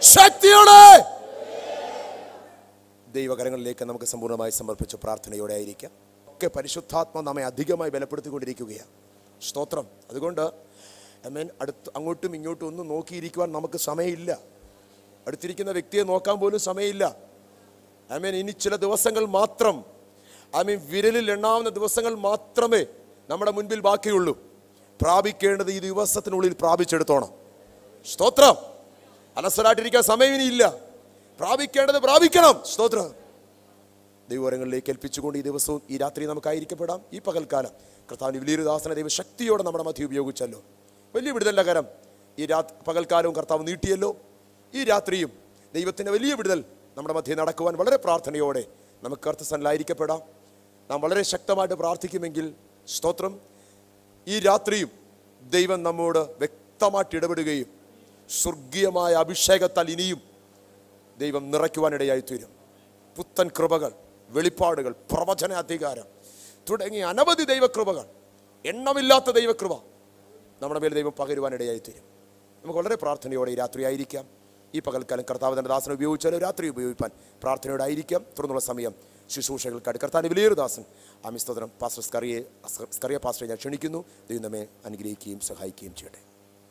ശക്തിയോടെ ദൈവകരങ്ങളിലേക്ക് നമുക്ക് സമ്പൂർണ്ണമായി സമർപ്പിച്ച പ്രാർത്ഥനയോടെ ആയിരിക്കാം ഒക്കെ പരിശുദ്ധാത്മ നമ്മെ അധികമായി ബലപ്പെടുത്തിക്കൊണ്ടിരിക്കുകയാണ് സ്തോത്രം അതുകൊണ്ട് അമേൻ അടുത്ത് അങ്ങോട്ടും ഇങ്ങോട്ടും ഒന്നും നോക്കിയിരിക്കുവാൻ നമുക്ക് സമയമില്ല അടുത്തിരിക്കുന്ന വ്യക്തിയെ നോക്കാൻ പോലും സമയമില്ല ആമേൻ ഇനി ചില ദിവസങ്ങൾ മാത്രം ആമീൻ വിരലിൽ എണ്ണാവുന്ന ദിവസങ്ങൾ മാത്രമേ നമ്മുടെ മുൻപിൽ ബാക്കിയുള്ളൂ പ്രാപിക്കേണ്ടത് ഈ ദിവസത്തിനുള്ളിൽ പ്രാപിച്ചെടുത്തോണം സ്തോത്രം അലസരായിട്ടിരിക്കാൻ സമയം ഇനിയില്ല പ്രാപിക്കേണ്ടത് പ്രാപിക്കണം സ്തോത്രം ദൈവരങ്ങളിലേക്ക് ഏൽപ്പിച്ചുകൊണ്ട് ഈ ദിവസവും ഈ രാത്രി നമുക്കായിരിക്കപ്പെടാം ഈ പകൽക്കാലം കർത്താവിന് വലിയൊരു ദാസന ദൈവ ശക്തിയോടെ നമ്മുടെ മധ്യ ഉപയോഗിച്ചല്ലോ വലിയ വിടുതലിൻ്റെ കരം ഈ രാ പകൽക്കാലവും കർത്താവ് നീട്ടിയല്ലോ ഈ രാത്രിയും ദൈവത്തിൻ്റെ വലിയ വിടുതൽ നമ്മുടെ മധ്യ നടക്കുവാൻ വളരെ പ്രാർത്ഥനയോടെ നമുക്ക് അർത്ഥസനിലായിരിക്കപ്പെടാം നാം വളരെ ശക്തമായിട്ട് പ്രാർത്ഥിക്കുമെങ്കിൽ സ്തോത്രം ഈ രാത്രിയും ദൈവം നമ്മോട് വ്യക്തമായിട്ട് ഇടപെടുകയും സ്വർഗീയമായ അഭിഷേകത്താൽ ഇനിയും ദൈവം നിറയ്ക്കുവാനിടയായി തീരും പുത്തൻ കൃപകൾ വെളിപ്പാടുകൾ പ്രവചനാധികാരം തുടങ്ങിയ അനവധി ദൈവകൃപകൾ എണ്ണമില്ലാത്ത ദൈവകൃപ നമ്മുടെ മേൽ ദൈവം പകരുവാനിടയായി തീരും നമുക്ക് വളരെ പ്രാർത്ഥനയോടെ ഈ രാത്രി ആയിരിക്കാം ഈ പകൽക്കാലം കർത്താവ് തന്റെ ദാസനെ ഉപയോഗിച്ചാലും രാത്രി ഉപയോഗിപ്പാൻ പ്രാർത്ഥനയോടെ ആയിരിക്കാം തുടർന്നുള്ള സമയം ശുശ്രൂഷകൾക്കായിട്ട് കർത്താവിന് വലിയൊരു ദാസൻ ആമിസ്തോത്രം പാസ്റ്റർ സ്കറിയെ സ്കറിയ പാസ്റ്ററെ ഞാൻ ക്ഷണിക്കുന്നു ദൈവം നമ്മെ അനുഗ്രഹിക്കുകയും സഹായിക്കുകയും ചെയ്യട്ടെ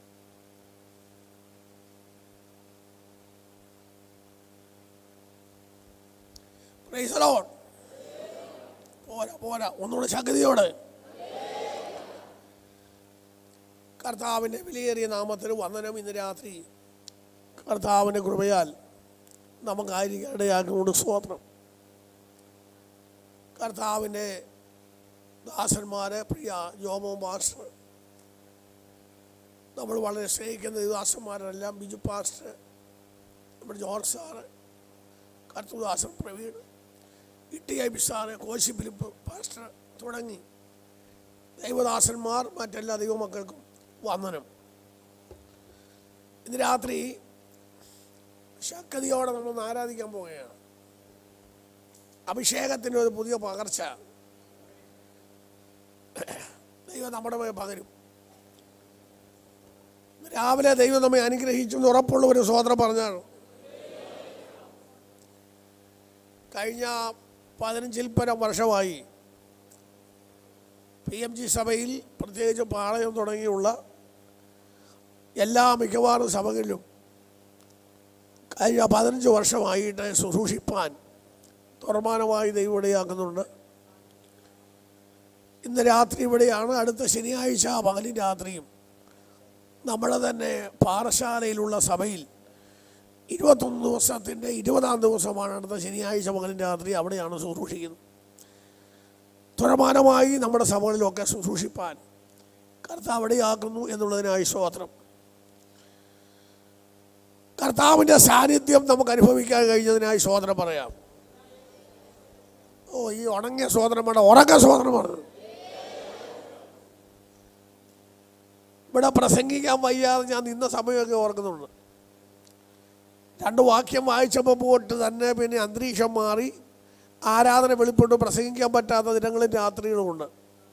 Praise the Lord. പോരാ പോരാ ഒന്നുകൂടെ ശക്തിയോടെ കർത്താവിൻ്റെ വിലയേറിയ നാമത്തിന് വന്ദനം ഇന്ന് രാത്രി കർത്താവിൻ്റെ കൃപയാൽ നമുക്കായിരിക്കടയാക്കുകൊണ്ട് സ്തോത്രം കർത്താവിൻ്റെ ദാസന്മാരെ പ്രിയ ജോമോ മാസ്റ്റർ നമ്മൾ വളരെ സ്നേഹിക്കുന്ന ഈ ദാസന്മാരെല്ലാം ബിജു പാസ്റ്റർ നമ്മുടെ ജോർജ് സാറ് കർത്തുദാസൻ Praveen Itty I sir Koshy Philip pastor തുടങ്ങി ദൈവദാസന്മാർ മറ്റെല്ലാ ദൈവമക്കൾക്കും വന്ദനം ഇന്ന് രാത്രി ശക്തിയോടെ നമ്മൾ ആരാധിക്കാൻ പോവുകയാണ് അഭിഷേകത്തിൻ്റെ ഒരു പുതിയ പകർച്ച ദൈവം നമ്മുടെ മേൽ പകരും രാവിലെ ദൈവം നമ്മെ അനുഗ്രഹിച്ചു എന്ന് ഉറപ്പുള്ള ഒരു സോദരം പറഞ്ഞാണ് കഴിഞ്ഞ പതിനഞ്ചിൽ പരം വർഷമായി പി എം ജി സഭയിൽ പ്രത്യേകിച്ച് പാളയം തുടങ്ങിയുള്ള എല്ലാ മിക്കവാറും സഭകളിലും കഴിഞ്ഞ പതിനഞ്ച് വർഷമായിട്ട് ശുശ്രൂഷിപ്പാൻ തുറമാനമായി ദൈവം ഇടയാക്കുന്നുണ്ട് ഇന്ന് രാത്രി ഇവിടെയാണ് അടുത്ത ശനിയാഴ്ച പകലും രാത്രിയും നമ്മളെ തന്നെ പാറശാലയിലുള്ള സഭയിൽ ഇരുപത്തൊന്ന് ദിവസത്തിൻ്റെ ഇരുപതാം ദിവസമാണ് അടുത്ത ശനിയാഴ്ച പകലും രാത്രി അവിടെയാണ് ശുശ്രൂഷിക്കുന്നത് തുറമാനമായി നമ്മുടെ സഭകളിലൊക്കെ ശുശ്രൂഷിപ്പാൻ കർത്താവ് ഇടയാക്കുന്നു എന്നുള്ളതിനായി സ്തോത്രം കർത്താവിൻ്റെ സാന്നിധ്യം നമുക്ക് അനുഭവിക്കാൻ കഴിഞ്ഞതിനായി സ്തോത്രം പറയാം ഓ ഈ ഉണങ്ങിയ സ്തോത്രമാണ് ഉറക്ക സ്തോത്രമാണ് ഇവിടെ പ്രസംഗിക്കാൻ വയ്യാതെ ഞാൻ നിന്ന സമയമൊക്കെ ഓർക്കുന്നുണ്ട് രണ്ട് വാക്യം വായിച്ചപ്പോൾ പോയിട്ട് തന്നെ പിന്നെ അന്തരീക്ഷം മാറി ആരാധന വെളിപ്പെട്ട് പ്രസംഗിക്കാൻ പറ്റാത്ത ദിനങ്ങളും രാത്രികളുമുണ്ട്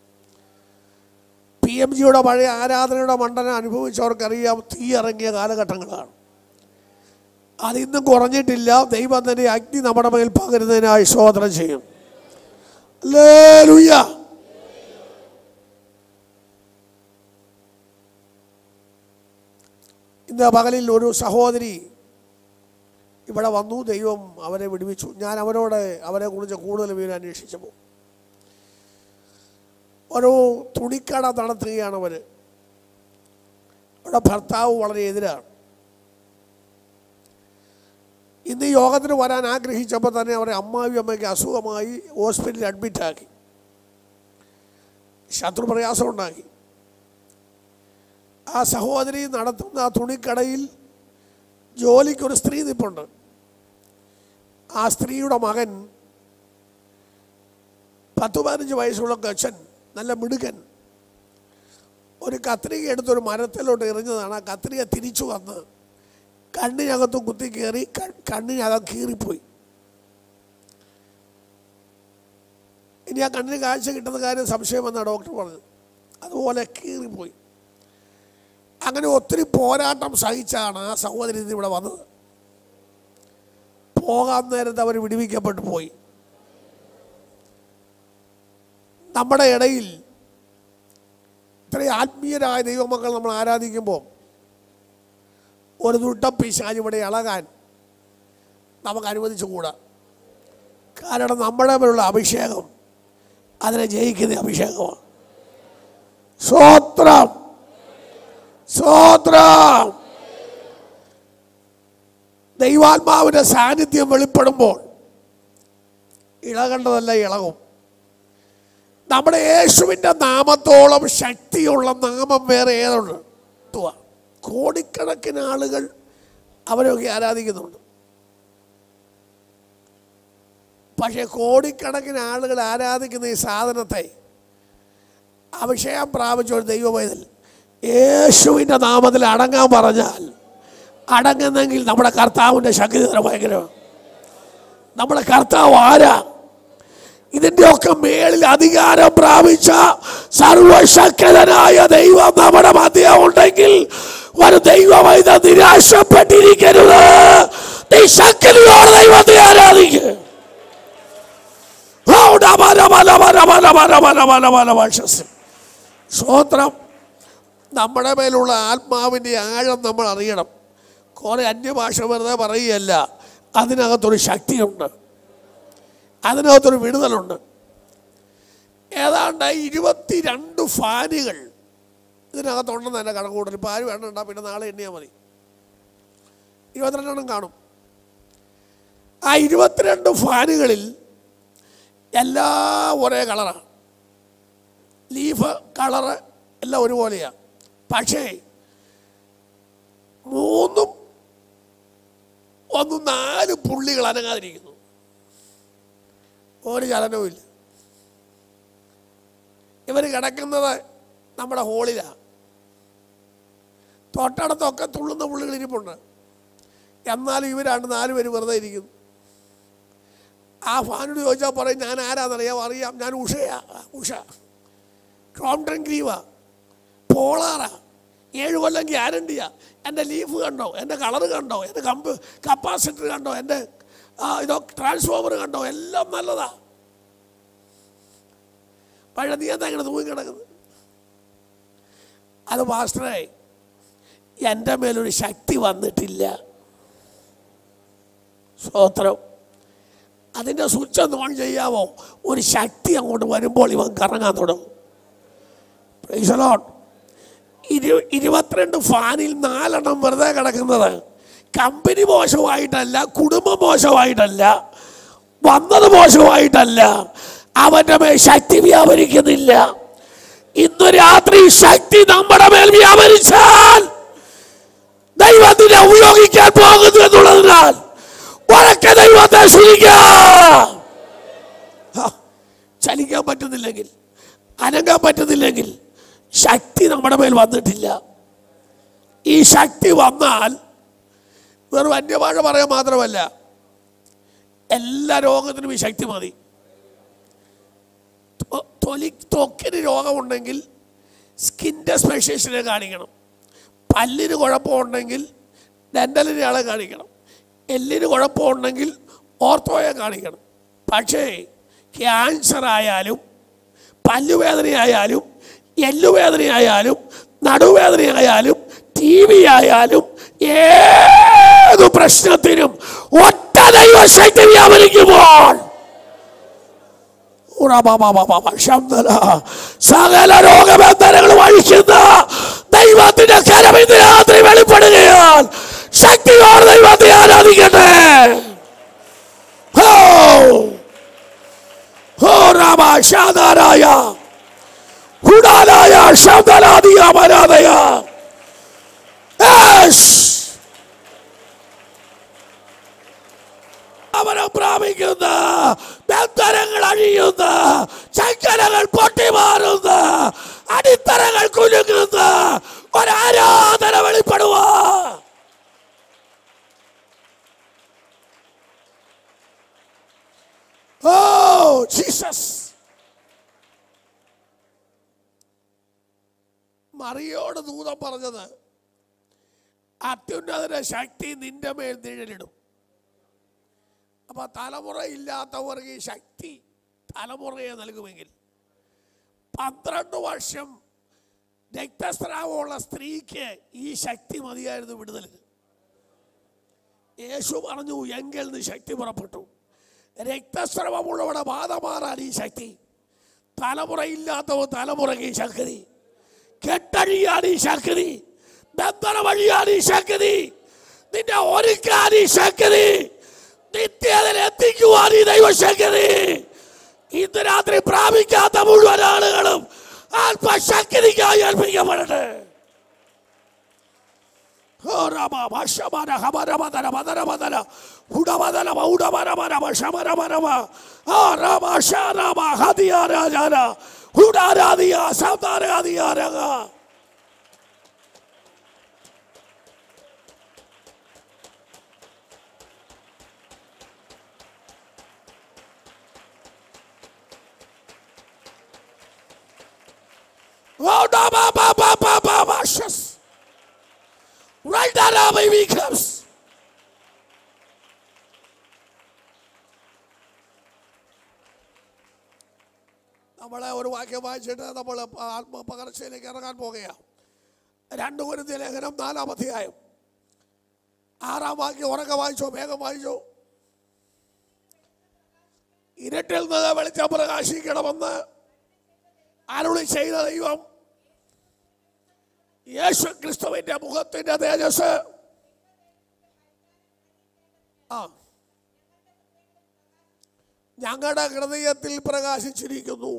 പി എം ജിയുടെ പഴയ ആരാധനയുടെ മണ്ഡലം അനുഭവിച്ചവർക്കറിയാം തീ ഇറങ്ങിയ കാലഘട്ടങ്ങളാണ് അതിന്നും കുറഞ്ഞിട്ടില്ല ദൈവം തന്നെ അഗ്നി നമ്മുടെ മേൽ പകരുന്നതിനായി ശോധനം ചെയ്യും ലേലുയ്യ ഇന്ന് പകലിൽ ഒരു സഹോദരി ഇവിടെ വന്നു ദൈവം അവരെ വിടുവിച്ചു ഞാൻ അവരോട് അവരെ കുറിച്ച് കൂടുതൽ പേര് അന്വേഷിച്ചപ്പോൾ ഒരു തുണിക്കട നടത്തുകയാണ് അവർ അവിടെ ഭർത്താവ് വളരെ എതിരാണ് ഇന്ന് ഈ യോഗത്തിന് വരാൻ ആഗ്രഹിച്ചപ്പോൾ തന്നെ അവരെ അമ്മാവി അമ്മയ്ക്ക് അസുഖമായി ഹോസ്പിറ്റലിൽ അഡ്മിറ്റാക്കി ശത്രുപ്രയാസം ഉണ്ടാക്കി ആ സഹോദരി നടത്തുന്ന ആ തുണിക്കടയിൽ ജോലിക്കൊരു സ്ത്രീ നിപ്പുണ്ട് ആ സ്ത്രീയുടെ മകൻ പത്ത് പതിനഞ്ച് വയസ്സുള്ള കൊച്ചൻ നല്ല മിടുക്കൻ ഒരു കത്രിക എടുത്തൊരു മരത്തിലോട്ട് എറിഞ്ഞതാണ് ആ കത്രിക തിരിച്ചു വന്ന് കണ്ണിനകത്തും കുത്തി കയറി ക- കണ്ണിനകം കീറിപ്പോയി ഇനി ആ കണ്ണിന് കാഴ്ച കിട്ടുന്ന കാര്യം സംശയമെന്നാണ് ഡോക്ടർ പറഞ്ഞത് അതുപോലെ കീറിപ്പോയി അങ്ങനെ ഒത്തിരി പോരാട്ടം സഹിച്ചാണ് ആ സഹോദരി ഇന്ന് ഇവിടെ വന്നത് പോകാൻ നേരത്ത് അവർ വിടുവിക്കപ്പെട്ടു പോയി നമ്മുടെ ഇടയിൽ ഇത്രയും ആത്മീയരായ ദൈവമക്കൾ നമ്മൾ ആരാധിക്കുമ്പോൾ ഒരു ദുട്ട പിശാജ് ഇവിടെ ഇളകാൻ നമുക്ക് അനുവദിച്ചുകൂടാ കാരണം നമ്മുടെ മേലുള്ള അഭിഷേകം അതിനെ ജയിക്കുന്ന അഭിഷേകമാണ് സ്വോത്രം സ്വോത്രം ദൈവാത്മാവിൻ്റെ സാന്നിധ്യം വെളിപ്പെടുമ്പോൾ ഇളകേണ്ടതല്ല ഇളകും നമ്മുടെ യേശുവിൻ്റെ നാമത്തോളം ശക്തിയുള്ള നാമം വേറെ ഏതുണ്ട് എന്തുവാ? കോടിക്കണക്കിന് ആളുകൾ അവരൊക്കെ ആരാധിക്കുന്നുണ്ട് പക്ഷേ കോടിക്കണക്കിന് ആളുകൾ ആരാധിക്കുന്ന ഈ സാധനത്തെ അഭിഷേകം പ്രാപിച്ച ഒരു ദൈവവേദൽ യേശുവിൻ്റെ നാമത്തിൽ അടങ്ങാൻ പറഞ്ഞാൽ അടങ്ങുന്നെങ്കിൽ നമ്മുടെ കർത്താവിൻ്റെ ശക്തി തന്നെ ഭയങ്കരമാണ് നമ്മുടെ കർത്താവ് ആരാ ഇതിൻ്റെയൊക്കെ മേളിൽ അധികാരം പ്രാപിച്ച സർവശക്തനായ ദൈവം നമ്മുടെ മധ്യം ഉണ്ടെങ്കിൽ ഒരു ദൈവവൈദ്യ നിരാശപ്പെട്ടിരിക്കരുത് നീ ശക്തിയോടെ ദൈവത്തെ ആരാധിക്കുക സ്വോത്രം നമ്മുടെ മേലുള്ള ആത്മാവിൻ്റെ ആഴം നമ്മൾ അറിയണം കുറേ അന്യഭാഷ വെറുതെ പറയുകയല്ല അതിനകത്തൊരു ശക്തിയുണ്ട് അതിനകത്തൊരു വിടുതലുണ്ട് ഏതാണ്ട് ഇരുപത്തിരണ്ട് ഫാനുകൾ ഇതിനകത്തുണ്ടെന്ന് എൻ്റെ കണക്കൂട്ടൽ ഇപ്പോൾ ആരും എണ്ണണ്ട പിന്നെ നാളെ എണ്ണിയാൽ മതി ഇരുപത്തിരണ്ടെണ്ണം കാണും ആ ഇരുപത്തിരണ്ട് ഫാനുകളിൽ എല്ലാം ഒരേ കളറാണ് ലീഫ് കളറ് എല്ലാം ഒരുപോലെയാണ് പക്ഷേ മൂന്നും ഒന്നും നാല് പുള്ളികൾ അനങ്ങാതിരിക്കുന്നു ഒരു ചലനവുമില്ല ഇവർ കിടക്കുന്നത് നമ്മുടെ ഹോളിലാണ് തൊട്ടടുത്തൊക്കെ തുള്ളുന്ന പുള്ളികൾ ഇരിപ്പുണ്ട് എന്നാലും ഇവരാണ്ട് നാല് പേര് വെറുതെ ഇരിക്കുന്നു ആ ഫാനോട് ചോദിച്ചാൽ പറയും ഞാൻ ആരാന്നറിയാം അറിയാം ഞാൻ ഉഷയാ ഉഷ ക്രോംടൺ ഗ്രീവാ പോളാറാ ഏഴ് കൊല്ലം ഗ്യാരണ്ടിയാ എൻ്റെ ലീഫ് കണ്ടോ എൻ്റെ കളർ കണ്ടോ എൻ്റെ കമ്പ് കപ്പാസിറ്റർ കണ്ടോ എൻ്റെ ആ, ഇതോ ട്രാൻസ്ഫോമർ കണ്ടോ എല്ലാം നല്ലതാ പഴയ നീ എന്താ ഇങ്ങനെ തൂങ്ങി കിടക്കുന്നത് അത് മാസ്റ്ററെ എൻ്റെ മേലൊരു ശക്തി വന്നിട്ടില്ല സ്വോത്രം അതിൻ്റെ സ്വിച്ച് ഒന്ന് ഓൺ ചെയ്യാമോ ഒരു ശക്തി അങ്ങോട്ട് വരുമ്പോൾ ഇവൻ കറങ്ങാൻ തുടങ്ങും Praise the Lord. ഇരു ഇരുപത്തിരണ്ട് ഫാനിൽ നാലെണ്ണം വെറുതെ കിടക്കുന്നത് കമ്പനി മോശമായിട്ടല്ല കുടുംബം മോശമായിട്ടല്ല വന്നത് മോശമായിട്ടല്ല അവൻ്റെ മേൽ ശക്തി വ്യാപരിക്കുന്നില്ല ഇന്ന് രാത്രി ശക്തി നമ്മുടെ മേൽ വ്യാപരിച്ചാൽ ദൈവത്തിനെ ഉപയോഗിക്കാൻ പോകുന്നു എന്നുള്ളതിനാൽ ഉറക്കെ ദൈവത്തെ സ്തുതിക്കാം ഹാ, ചലിക്കാൻ പറ്റുന്നില്ലെങ്കിൽ അനങ്ങാൻ പറ്റുന്നില്ലെങ്കിൽ ശക്തി നമ്മുടെ മേൽ വന്നിട്ടില്ല ഈ ശക്തി വന്നാൽ വെറും അന്യഭാഷ പറയാൻ മാത്രമല്ല എല്ലാ രോഗത്തിനും ഈ ശക്തി മതി തൊ- തൊലി ത്വക്കിന് രോഗമുണ്ടെങ്കിൽ സ്കിൻ്റെ സ്പെഷ്യലിസ്റ്റിനെ കാണിക്കണം പല്ലിന് കുഴപ്പമുണ്ടെങ്കിൽ ഡെൻ്റലിനെ ആളെ കാണിക്കണം എല്ലിന് കുഴപ്പമുണ്ടെങ്കിൽ ഓർത്തോയെ കാണിക്കണം പക്ഷേ ക്യാൻസർ ആയാലും പല്ലുവേദനയായാലും എല്ലുവേദനയായാലും നടുവേദനയായാലും ടി വി ആയാലും ഏത് പ്രശ്നത്തിനും ഒറ്റ ദൈവശക്തി വ്യാപരിക്കുമ്പോൾ ഉറബബബബബ ശബ്ദല. സകല രോഗബന്ധനങ്ങളും അഴിക്കുന്ന ദൈവത്തിന്റെ കരം ഇന്ന് രാത്രി വെളിപ്പെടുകയാൽ ശക്തിയോടെ ദൈവത്തെ ആരാധിക്കട്ടെ ഹോ ഹോ രാമ ശാദാരായ ഹുഡാലായ ശബ്ദലാദിയ മരാതയ അവനെ പ്രാപിക്കുന്ന ബന്ധനങ്ങൾ അഴിയുന്ന ചങ്കലകൾ പൊട്ടിമാറുന്ന അടിത്തറകൾ കുലുങ്ങുന്ന ഒരാരാധന വെളിപ്പെടുക ഓ ജീസസ് മറിയോട് ദൂതം പറഞ്ഞത് അത്യുന്നതന്റെ ശക്തി നിന്റെ മേൽ നിഴലിടും അപ്പൊ തലമുറ ഇല്ലാത്തവർക്ക് ഈ ശക്തി തലമുറയെ നൽകുമെങ്കിൽ പന്ത്രണ്ട് വർഷം രക്തസ്രാവമുള്ള സ്ത്രീക്ക് ഈ ശക്തി മതിയായിരുന്നു വിടുതലിന് യേശു പറഞ്ഞു എങ്കിൽ നിന്ന് ശക്തി പുറപ്പെട്ടു രക്തസ്രവമുള്ളവടെ ബാധ മാറാൻ ഈ ശക്തി തലമുറയില്ലാത്തവ തലമുറയ്ക്ക് ഈ ശക്തി കെട്ടഴിയാൻ ഈ ശക്തി ബന്ധന വഴിയാൻ ഈ ശക്തി നിന്നെ ഒരുക്കാൻ ഈ ശക്തി നിത്യതയിൽ എത്തിക്കുവാൻ ഈ ദൈവശക്തി ഇന്ന് രാത്രി പ്രാപിക്കാത്ത മുഴുവൻ ആളുകളും ആത്മശക്തിക്കായി ഏൽപ്പിക്കപ്പെടട്ടെ ഓ രാമ, ഭക്ഷമന, ഹമരമതന, മതരമതന, ഉടമതന, ഉടമരമരമ, ശമരമരമ. ആ രാമ, ശാരാമ, ഹതിയാരാജാന, ഉടാരാധിയ, സൗന്ദര്യാധിയാരക. ഓ ഡാമ, ബ, ബ, ബ, ബ, ബ, ശസ്. Right now, now, baby comes. നമ്മളെ ഒരു വാക്യം വായിച്ചിട്ട് നമ്മൾ ആത്മപകർച്ചയിലേക്ക് ഇറങ്ങാൻ പോകുകയാണ് രണ്ട് കുരുതി ലേഖനം നാലാം അധ്യായം ആറാം വാക്യം ഉറക്കെ വായിച്ചോ വേഗം വായിച്ചോ ഇരുട്ടിൽ നിന്ന് വെളിച്ചം പ്രകാശിക്കണമെന്ന് അരുളി ചെയ്ത ദൈവം യേശു ക്രിസ്തുവിന്റെ മുഖത്തിന്റെ തേജസ് ആ ഞങ്ങളുടെ ഹൃദയത്തിൽ പ്രകാശിച്ചിരിക്കുന്നു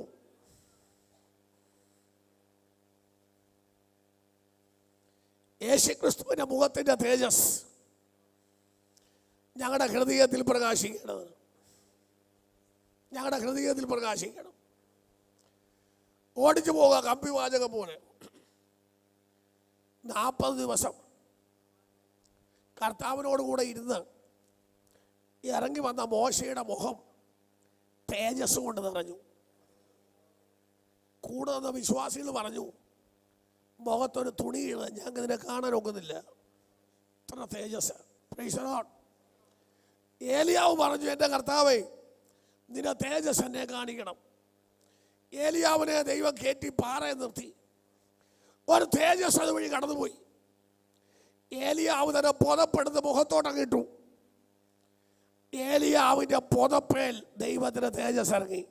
യേശു ക്രിസ്തുവിന്റെ മുഖത്തിന്റെ തേജസ് ഞങ്ങളുടെ ഹൃദയത്തിൽ പ്രകാശിക്കണം ഞങ്ങളുടെ ഹൃദയത്തിൽ പ്രകാശിക്കണം ഓടിച്ചു പോവുക കമ്പിവാചകം പോലെ നാൽപ്പത് ദിവസം കർത്താവിനോട് കൂടെ ഇരുന്ന് ഇറങ്ങി വന്ന മോശയുടെ മുഖം തേജസ് കൊണ്ട് നിറഞ്ഞു കൂടെ വന്ന വിശ്വാസികൾ പറഞ്ഞു മുഖത്തൊരു തുണി ഇഴ ഞങ്ങൾക്ക് ഇതിനെ കാണാൻ ഒക്കുന്നില്ല ഇത്ര തേജസ് Praise the Lord. ഏലിയാവ് പറഞ്ഞു എൻ്റെ കർത്താവേ നിന്റെ തേജസ് എന്നെ കാണിക്കണം ഏലിയാവിനെ ദൈവം കയറ്റി പാറയെ നിർത്തി ഒരു തേജസ് അതുവഴി കടന്നുപോയി ഏലിയാവ് തന്നെ പുതപ്പെടുത്ത് മുഖത്തോട്ടം ഇട്ടു ഏലിയാവിന്റെ പുതപ്പേൽ ദൈവത്തിന്റെ തേജസ് ഇറങ്ങി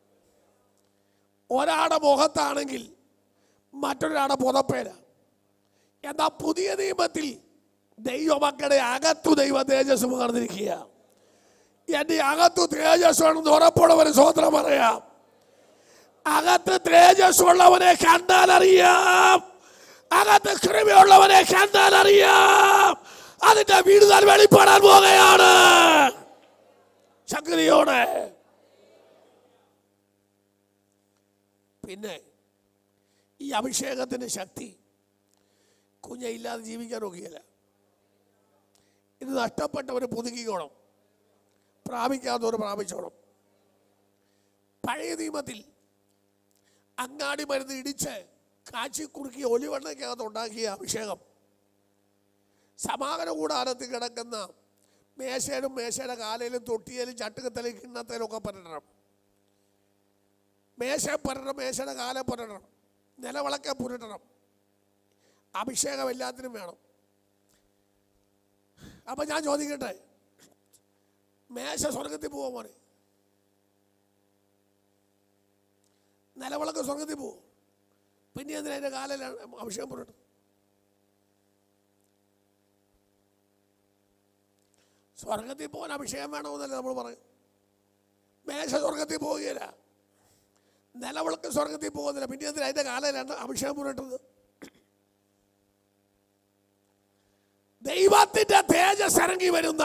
ഒരാളുടെ മുഖത്താണെങ്കിൽ മറ്റൊരാളുടെ പുതപ്പേല എന്നാൽ പുതിയ നിയമത്തിൽ ദൈവമക്കളുടെ അകത്തു ദൈവ തേജസ് പകർന്നിരിക്കുക എന്റെ അകത്തു തേജസ് ആണെന്ന് ഉറപ്പുള്ളവന് സ്വതന്ത്രം പറയാം അകത്ത് തേജസ് ഉള്ളവനെ കണ്ടാൽ അറിയാം അകത്ത് കൃപയുള്ളവനെ കണ്ടാൽ അറിയാം അതിന്റെ വിടുതൽ വെളിപ്പെടാൻ പോകുകയാണ് ശക്തിയോടെ പിന്നെ ഈ അഭിഷേകത്തിന്റെ ശക്തി കുഞ്ഞ ഇല്ലാതെ ജീവിക്കാൻ ഒക്കുകയില്ല ഇത് നഷ്ടപ്പെട്ടവർ പുതുക്കിക്കോണം പ്രാപിക്കാത്തവർ പ്രാപിച്ചോണം പഴയ നിയമത്തിൽ അങ്ങാടി മരുന്ന് ഇടിച്ച് കാച്ചി കുറുക്കി ഒലിവെണ്ണയ്ക്കകത്ത് ഉണ്ടാക്കിയ അഭിഷേകം സമാഗമ കൂടാരത്തിൽ കിടക്കുന്ന മേശയിലും മേശയുടെ കാലയിലും തൊട്ടിയിലും ചട്ടുകത്തലും കിണ്ണത്തേലും ഒക്കെ പുരട്ടണം മേശ പുരട്ടണം മേശയുടെ കാലം പുരട്ടണം നിലവിളക്കെ പുരട്ടണം അഭിഷേകം എല്ലാത്തിനും വേണം അപ്പൊ ഞാൻ ചോദിക്കട്ടെ മേശ സ്വർഗത്തിൽ പോവാ മോനെ നിലവിളക്ക് സ്വർഗത്തിൽ പോവും പിന്നെ എന്തിനാ അതിന്റെ കാലിലാണ് അഭിഷേകം പുരട്ടും സ്വർഗത്തിൽ പോകാൻ അഭിഷേകം വേണമെന്നല്ലേ നമ്മൾ പറയും മേശ സ്വർഗത്തിൽ പോവുകയില്ല നിലവിളക്ക് സ്വർഗത്തിൽ പോകുന്നില്ല പിന്നെ എന്തിനാ അതിന്റെ കാലിലാണ് അഭിഷേകം പുരട്ടുന്നത് ദൈവത്തിന്റെ തേജസ് ഇറങ്ങി വരുന്ന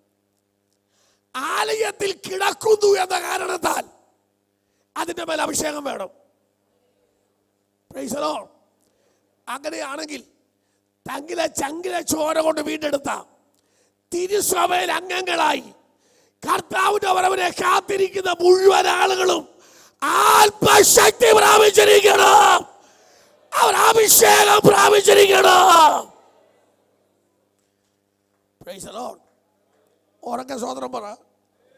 ആലയത്തിൽ കിടക്കുന്നു എന്ന കാരണത്താൽ അതിന്റെ മേൽ അഭിഷേകം വേണം Praise the Lord. അങ്ങനെയാണെങ്കിൽ തങ്കിലെ ചങ്കിലെ ചോര കൊണ്ട് വീണ്ടെടുത്ത തിരുസഭയിൽ അംഗങ്ങളായി കർത്താവിന്റെ വരവിനെ കാത്തിരിക്കുന്ന മുഴുവൻ ആളുകളും ആത്മശക്തി പ്രാപിച്ചിരിക്കണം അവർ അഭിഷേകം പ്രാപിച്ചിരിക്കണം Praise the Lord. ഉറക്കെ സ്വതന്ത്രം പറ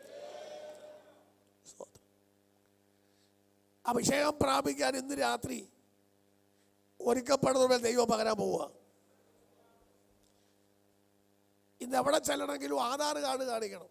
അഭിഷേകം പ്രാപിക്കാൻ ഇന്ന് രാത്രി ഒരുക്കപ്പെടുന്നവരെ ദൈവം പകരാൻ പോവുക ഇന്ന് എവിടെ ചെല്ലണമെങ്കിലും ആധാർ കാർഡ് കാണിക്കണം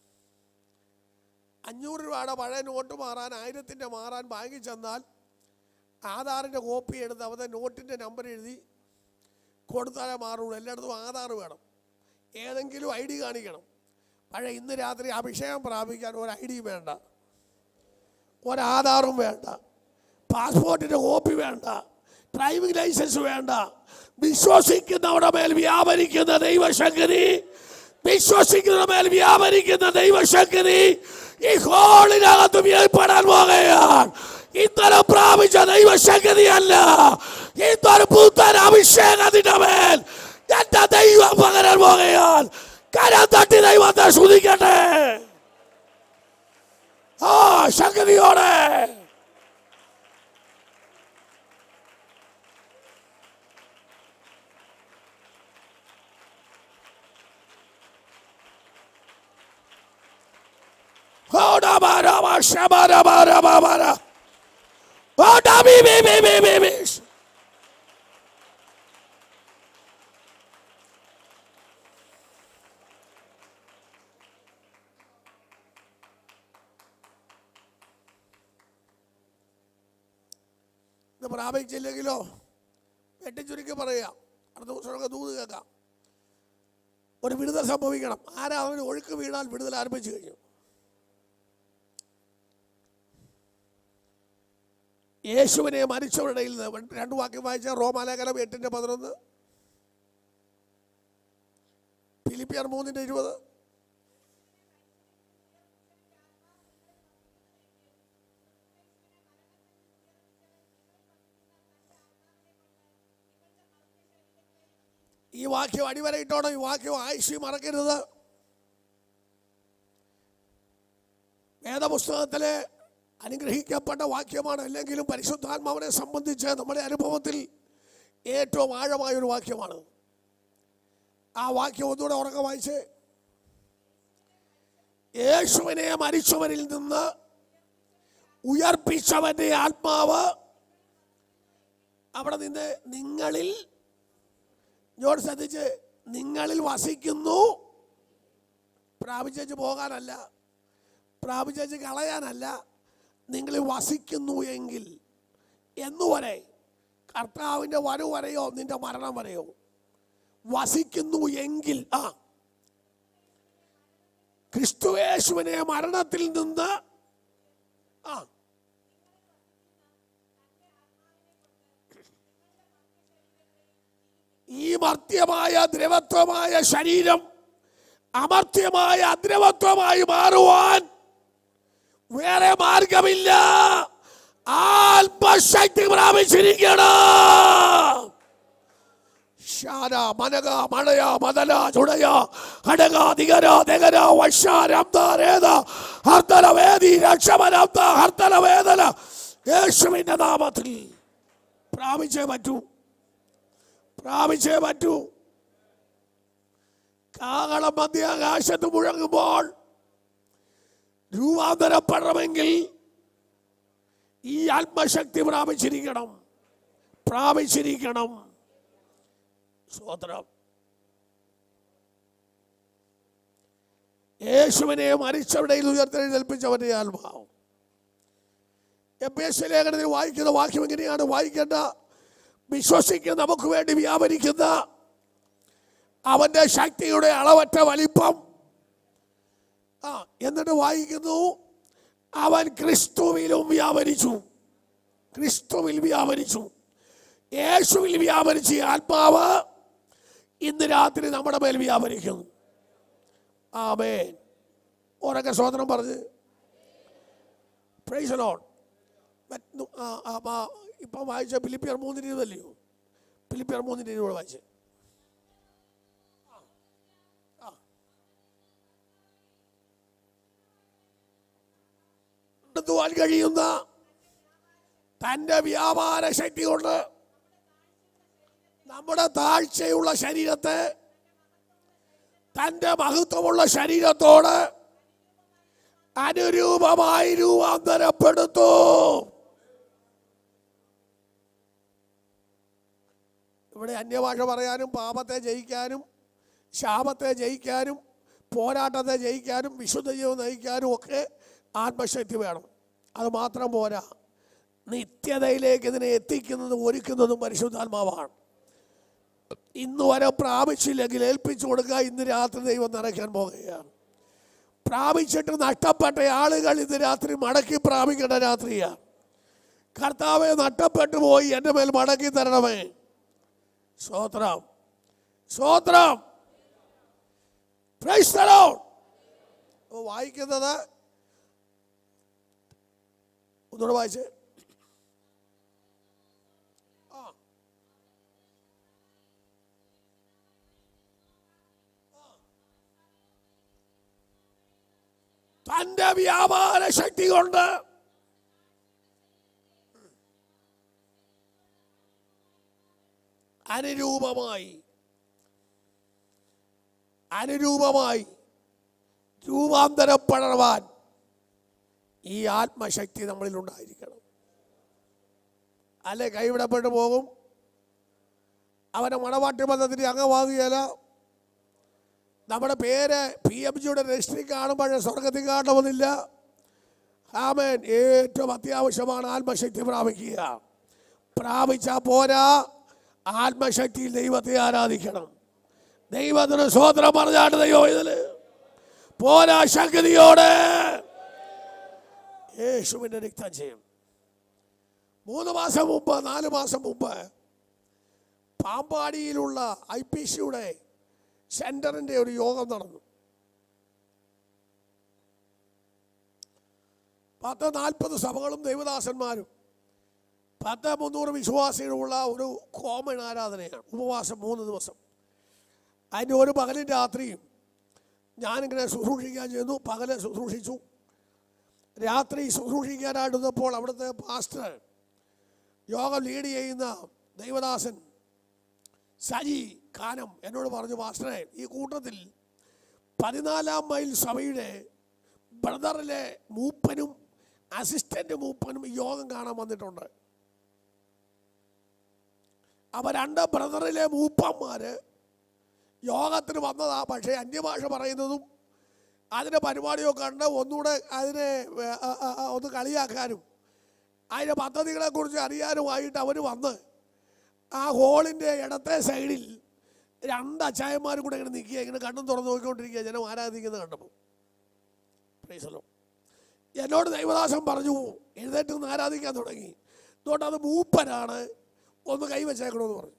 അഞ്ഞൂറ് രൂപയുടെ പഴയ നോട്ട് മാറാൻ ആയിരത്തിൻ്റെ മാറാൻ ബാങ്കിൽ ചെന്നാൽ ആധാറിൻ്റെ കോപ്പി എടുത്ത് അവരുടെ നോട്ടിൻ്റെ നമ്പർ എഴുതി കൊടുത്താലേ മാറുള്ളൂ എല്ലായിടത്തും ആധാർ വേണം ഏതെങ്കിലും ഐ ഡി കാണിക്കണം പക്ഷേ ഇന്ന് രാത്രി അഭിഷേകം പ്രാപിക്കാൻ ഒരു ഐ ഡി വേണ്ട ഒരാധാറും വേണ്ട പാസ്പോർട്ടിൻ്റെ കോപ്പി വേണ്ട ഡ്രൈവിംഗ് ലൈസൻസ് വേണ്ട വിശ്വസിക്കുന്നവരുടെ മേൽ വ്യാപരിക്കുന്ന ദൈവശക്തി വിശ്വസിക്കുന്ന മേൽ വ്യാപരിക്കുന്ന ദൈവശക്തി ഈ ഹോളിനകത്ത് ഏർപ്പെടാൻ പോകുകയാണ് ഇത്തരം പ്രാപിച്ച ദൈവശക്തിയല്ല ഇത്തരം പുത്തൻ അഭിഷേകത്തിന്റെ മേൽ എന്റെ ദൈവം പകരാൻ പോകുകയാൽ കരം തട്ടി ദൈവത്തെ ശ്രുതിക്കട്ടെ ആ ശക്തിയോടെ ഇത് പ്രാപിച്ചില്ലെങ്കിലോ വെട്ടിച്ചുരുക്കി പറയാം അടുത്ത ദിവസമൊക്കെ ദൂത് കേൾക്കാം ഒരു വിടുതൽ സംഭവിക്കണം ആരാ അവന് ഒഴുക്ക് വീണാൽ വിടുതൽ ആരംഭിച്ചു കഴിഞ്ഞു യേശുവിനെ മരിച്ചവരുടെ ഇടയിൽ നിന്ന് രണ്ട് വാക്യം വായിച്ച റോമാലേഖനം എട്ടിൻ്റെ പതിനൊന്ന് ഫിലിപ്പിയർ മൂന്നിൻ്റെ ഇരുപത് ഈ വാക്യം അടിവരയിട്ടോണം ഈ വാക്യം ആയിഷി മറക്കരുത് വേദപുസ്തകത്തിലെ അനുഗ്രഹിക്കപ്പെട്ട വാക്യമാണ് അല്ലെങ്കിലും പരിശുദ്ധാത്മാവിനെ സംബന്ധിച്ച് നമ്മുടെ അനുഭവത്തിൽ ഏറ്റവും ആഴമായ ഒരു വാക്യമാണ് ആ വാക്യം ഒന്നുകൂടെ ഉറക്കം വായിച്ച് യേശുവിനെ മരിച്ചവരിൽ നിന്ന് ഉയർപ്പിച്ചവന്റെ ആത്മാവ് അവിടെ നിന്ന് നിങ്ങളിൽ ഇങ്ങോട്ട് ശ്രദ്ധിച്ച് നിങ്ങളിൽ വസിക്കുന്നു പ്രാപിച്ചു പോകാനല്ല പ്രാപിച്ചു കളയാനല്ല നിങ്ങളിൽ വസിക്കുന്നു എങ്കിൽ എന്നുവരെ കർത്താവിൻ്റെ വരവ് വരെയോ നിന്റെ മരണം വരെയോ വസിക്കുന്നു എങ്കിൽ ആ ക്രിസ്തുവേശുവിനെ മരണത്തിൽ നിന്ന് ആ ഈ മർത്യമായ ദ്രവത്വമായ ശരീരം അമർത്യമായ അദ്രവത്വമായി മാറുവാൻ വേറെ മാർഗമില്ല ആത്മശക്തി പ്രാപിച്ചിരിക്കണം ശാര മനക മണയ മദല ചുടയ ഹടക ദിഗര ദഗര വശ രബ്ദ രേദ ഹർത്തല വേദി രക്ഷമനബ്ദ ഹർത്തല വേദന യേശുവിന്റെ നാമത്തിൽ പ്രാപിച്ചേ പറ്റൂ പ്രാപിച്ചേ പറ്റൂ കാകളം മധ്യാകാശത്ത് മുഴങ്ങുമ്പോൾ രൂപാന്തരപ്പെടണമെങ്കിൽ ഈ ആത്മശക്തി പ്രാപിച്ചിരിക്കണം പ്രാപിച്ചിരിക്കണം സ്വോത്രം യേശുവിനെ മരിച്ചവിടയിൽ ഉയർത്തെഴുന്നേൽപ്പിച്ചവന്റെ ആത്മാവ് എം എസ് ലേഖനത്തിൽ വായിക്കുന്ന വാക്യം എങ്ങനെയാണ് വായിക്കേണ്ട വിശ്വസിക്കുന്ന നമുക്ക് വേണ്ടി വ്യാപരിക്കുന്ന അവന്റെ ശക്തിയുടെ അളവറ്റ വലിപ്പം ആ എന്നിട്ട് വായിക്കുന്നു അവൻ ക്രിസ്തുവിലും വ്യാപരിച്ചു ക്രിസ്തുവിൽ വ്യാപരിച്ചു യേശുവിൽ വ്യാപരിച്ച ഈ ആത്മാവ് ഇന്ന് രാത്രി നമ്മുടെ മേൽ വ്യാപരിക്കുന്നു ആമേൻ ഉറക്കെ സ്വതന്ത്രം പറഞ്ഞ് പ്രൈസ് ലോൺ ഇപ്പം വായിച്ച ഫിലിപ്പിയർ മൂന്നിന് ഇരുപതല്ലയോ ഫിലിപ്പിയർ മൂന്നിന് ഇരുപത് വായിച്ച് നടത്തുവാൻ കഴിയുന്ന തൻ്റെ വ്യാപാര ശക്തി കൊണ്ട് നമ്മുടെ താഴ്ചയുള്ള ശരീരത്തെ തൻ്റെ മഹത്വമുള്ള ശരീരത്തോട് അനുരൂപമായി രൂപാന്തരപ്പെടുത്തു ഇവിടെ അന്യഭാഷ പറയാനും പാപത്തെ ജയിക്കാനും ശാപത്തെ ജയിക്കാനും പോരാട്ടത്തെ ജയിക്കാനും വിശുദ്ധ ജീവൻ നയിക്കാനും ഒക്കെ ആത്മശക്തി വേണം അത് മാത്രം പോരാ നിത്യതയിലേക്ക് ഇതിനെ എത്തിക്കുന്നതും ഒരുക്കുന്നതും പരിശുദ്ധാത്മാവാണ് ഇന്ന് വരെ പ്രാപിച്ചില്ലെങ്കിൽ ഏൽപ്പിച്ചു കൊടുക്കുക ഇന്ന് രാത്രി ദൈവം നിറയ്ക്കാൻ പോകുകയാണ് പ്രാപിച്ചിട്ട് നഷ്ടപ്പെട്ട ആളുകൾ ഇന്ന് രാത്രി മടക്കി പ്രാപിക്കേണ്ട രാത്രിയാണ് കർത്താവെ നഷ്ടപ്പെട്ടു പോയി എൻ്റെ മേൽ മടക്കി തരണമേ സ്വോത്രം സ്വോത്രം Praise the Lord. ഓ, വായിക്കുന്നത് ഒന്നുകൂടെ വായിച്ചേ ആ തന്റെ വ്യാപാര ശക്തി കൊണ്ട് അനുരൂപമായി അനുരൂപമായി രൂപാന്തരപ്പെടവാൻ ഈ ആത്മശക്തി നമ്മളിൽ ഉണ്ടായിരിക്കണം അല്ലെ കൈവിടപ്പെട്ടു പോകും അവനെ മണവാട്ടി ബന്ധത്തിന് അംഗമാകുകയില്ല നമ്മുടെ പേര് പി എം ജിയുടെ രജിസ്ട്രി കാണുമ്പോൾ സ്വർഗത്തിൽ കാണണമെന്നില്ല ആമേൻ ഏറ്റവും അത്യാവശ്യമാണ് ആത്മശക്തി പ്രാപിക്കുക പ്രാപിച്ചാൽ പോരാ ആത്മശക്തിയിൽ ദൈവത്തെ ആരാധിക്കണം ദൈവത്തിന് സ്വോത്രം പറഞ്ഞാണ് ദൈവം ഇതില് പോരാ ശക്തിയോടെ യേശുവിൻ്റെ രക്തം ചെയ്യും മൂന്ന് മാസം മുമ്പ് നാല് മാസം മുമ്പ് പാമ്പാടിയിലുള്ള ഐ പി സിയുടെ സെന്ററിന്റെ ഒരു യോഗം നടന്നു പത്ത് നാൽപ്പത് സഭകളും ദൈവദാസന്മാരും പത്ത് മുന്നൂറ് വിശ്വാസികളുള്ള ഒരു കോമൺ ആരാധനയാണ് ഉപവാസം മൂന്ന് ദിവസം അതിൻ്റെ ഒരു പകലും രാത്രിയും ഞാനിങ്ങനെ ശുശ്രൂഷിക്കാൻ ചെന്നു പകല് ശുശ്രൂഷിച്ചു രാത്രി ശുശ്രൂഷിക്കാനായിട്ടിരുന്നപ്പോൾ അവിടുത്തെ പാസ്റ്റർ യോഗം ലീഡ് ചെയ്യുന്ന ദൈവദാസൻ സജി കാനം എന്നോട് പറഞ്ഞു പാസ്റ്ററെ ഈ കൂട്ടത്തിൽ പതിനാലാം മൈൽ സഭയുടെ ബ്രദറിലെ മൂപ്പനും അസിസ്റ്റന്റ് മൂപ്പനും ഈ യോഗം കാണാൻ വന്നിട്ടുണ്ട് അപ്പൊ രണ്ട് ബ്രദറിലെ മൂപ്പന്മാര് യോഗത്തിന് വന്നതാ പക്ഷേ അന്യഭാഷ പറയുന്നതും അതിൻ്റെ പരിപാടിയൊക്കെ കണ്ട് ഒന്നുകൂടെ അതിനെ ഏ, ആ, ആ, ആ, ഒന്ന് കളിയാക്കാനും അതിൻ്റെ പദ്ധതികളെക്കുറിച്ച് അറിയാനുമായിട്ട് അവർ വന്ന് ആ ഹോളിൻ്റെ ഇടത്തെ സൈഡിൽ രണ്ട് അച്ചായന്മാരും കൂടെ ഇങ്ങനെ നിൽക്കുക ഇങ്ങനെ കണ്ണും തുറന്ന് നോക്കിക്കൊണ്ടിരിക്കുക ജനം ആരാധിക്കുന്നത് കണ്ടപ്പോൾ പ്രൈസലോ എന്നോട് ദൈവദാസൻ പറഞ്ഞു എഴുന്നേറ്റ് നിന്ന് ആരാധിക്കാൻ തുടങ്ങി അതുകൊണ്ട് അത് മൂപ്പനാണ് ഒന്ന് കൈവച്ചേക്കണമെന്ന് പറഞ്ഞു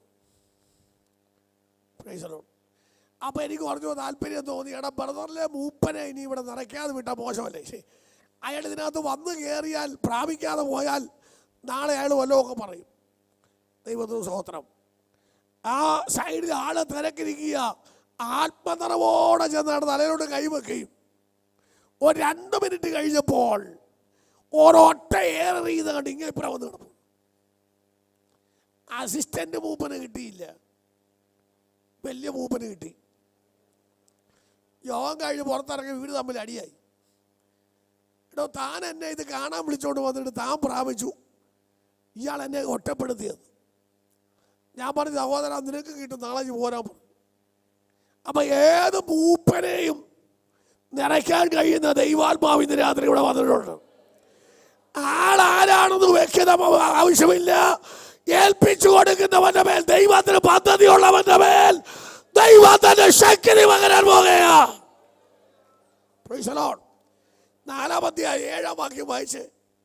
പ്രൈസലോ അപ്പോൾ എനിക്ക് പറഞ്ഞു താല്പര്യം തോന്നി എടാ ബ്രദറിലെ മൂപ്പനെ ഇനി ഇവിടെ നിറയ്ക്കാതെ വിട്ടാൽ മോശമല്ലേ ശരി അയാൾ ഇതിനകത്ത് വന്ന് കയറിയാൽ പ്രാപിക്കാതെ പോയാൽ നാളെ അയാൾ വല്ലതുമൊക്കെ പറയും ദൈവത്തിന് സ്തോത്രം ആ സൈഡിൽ ആള് തിരക്കിരിക്കുക ആത്മനിറവോടെ ചെന്നാണ് തലയിലോട്ട് കൈവെക്കുകയും ഒരു രണ്ട് മിനിറ്റ് കഴിഞ്ഞപ്പോൾ ഒരൊറ്റ ഏറെറിയുന്ന കണ്ട് ഇങ്ങനെ ഇപ്പുറം വന്ന് കിടന്നു അസിസ്റ്റന്റ് മൂപ്പന് കിട്ടിയില്ല വലിയ മൂപ്പന് കിട്ടി യോഗം കഴിഞ്ഞ് പുറത്തിറങ്ങി വീട് തമ്മിൽ അടിയായി എടോ താൻ എന്നെ ഇത് കാണാൻ വിളിച്ചോണ്ട് വന്നിട്ട് താൻ പ്രാപിച്ചു ഇയാൾ എന്നെ ഒറ്റപ്പെടുത്തിയത് ഞാൻ പറഞ്ഞു സഹോദര നിനക്ക് കിട്ടും നാളെ ഇഞ്ഞ് പോരാൻ പറഞ്ഞു അപ്പൊ ഏത് മൂപ്പനെയും നിറയ്ക്കാൻ കഴിയുന്ന ദൈവാത്മാവ് ഇന്ന് രാത്രി ഇവിടെ വന്നിട്ടുണ്ട് ആളാരാണെന്ന് വ്യക്തത ആവശ്യമില്ല ഏൽപ്പിച്ചു കൊടുക്കുന്നവന്റെ മേൽ ദൈവത്തിന് പദ്ധതിയുള്ളവന്റെ മേൽ ദൈവത്തിന്റെ ശക്തി പകരാൻ പോകുകയാ Praise the Lord. നാലാം അധ്യായം ഏഴാം വാക്യം വായിച്ച്